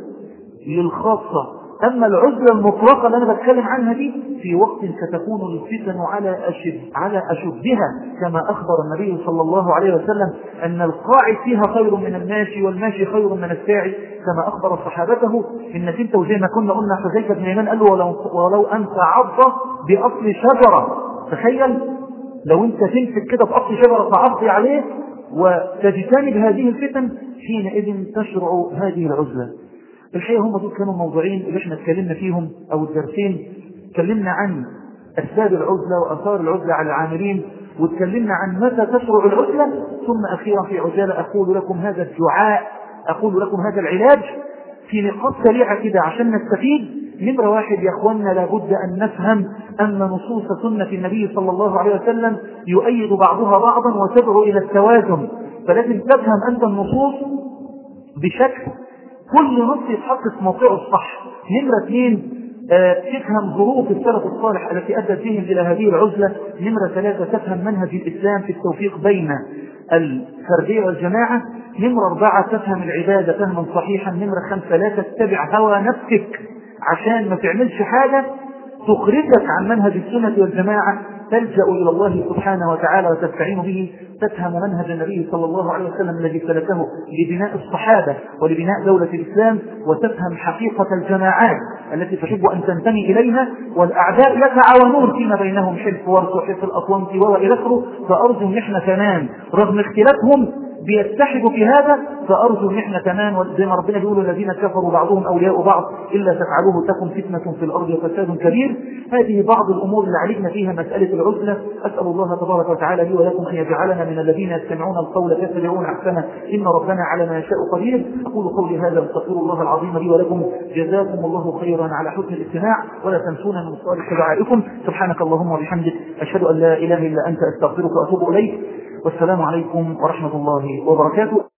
للخاصه أما العزلة المطلقة اللي أنا بتكلم عنها دي في وقت ستكون الفتن على أشد على أشدها كما أخبر النبي صلى الله عليه وسلم أن القاعد فيها خير من الماشي والماشي خير من الساعي كما أخبر صحابته إنك أنت وزي ما كنا قلنا حذيفة بن يمان قال له ولو, ولو أنت عضة بأصل شجرة تخيل لو أنت تمسك كده بأصل شجرة تعضي عليه وتجتنب هذه الفتن حينئذ تشرع هذه العزلة الحقيقة هم دول كانوا موضوعين اللي احنا اتكلمنا فيهم او الدرسين اتكلمنا عن اسباب العزلة واثار العزلة على العاملين واتكلمنا عن متى تشرع العزلة ثم اخيرا في عجالة اقول لكم هذا الدعاء اقول لكم هذا العلاج في نقاط سريعة كده عشان نستفيد نمرة واحد يا اخوانا لابد ان نفهم ان نصوص سنة النبي صلى الله عليه وسلم يؤيد بعضها بعضا وتدعو الى التوازن فلازم تفهم أنت النصوص بشكل كل نص يتحط في موقعه الصح نمرة اثنين آه، تفهم ظروف السلف الصالح التي أدت بهم إلى هذه العزلة نمرة ثلاثة تفهم منهج الإسلام في التوفيق بين الفردية والجماعة نمرة أربعة تفهم العبادة فهما صحيحا نمرة خمسة لا تتبع هوى نفسك عشان ما تعملش حاجة تخرجك عن منهج السنة والجماعة تلجأ إلى الله سبحانه وتعالى وتستعين به تفهم منهج النبي صلى الله عليه وسلم الذي سلكه لبناء الصحابة ولبناء دولة الإسلام وتفهم حقيقة الجماعات التي تحب أن تنتمي إليها والأعداء يتعاونون فيما بينهم حلف ورث وحلف الأطلنطي وإلى آخره فأرجو أن احنا كمان رغم اختلافهم بيتحدوا في هذا فأرجو ان احنا كمان زي ما ربنا بيقول الذين كفروا بعضهم أولياء بعض إلا تفعلوه تكن فتنة في الأرض وفساد كبير هذه بعض الأمور اللي علينا فيها مسألة العزلة أسأل الله تبارك وتعالى لي ولكم أن يجعلنا من الذين يستمعون القول فيتبعون أحسنه إن ربنا على ما يشاء قدير أقول قولي هذا واستغفر الله العظيم لي ولكم جزاكم الله خيرا على حسن الاستماع ولا تنسونا من صالح دعائكم سبحانك اللهم وبحمدك أشهد أن لا إله إلا أنت أستغفرك وأتوب إليك والسلام عليكم ورحمة الله وبركاته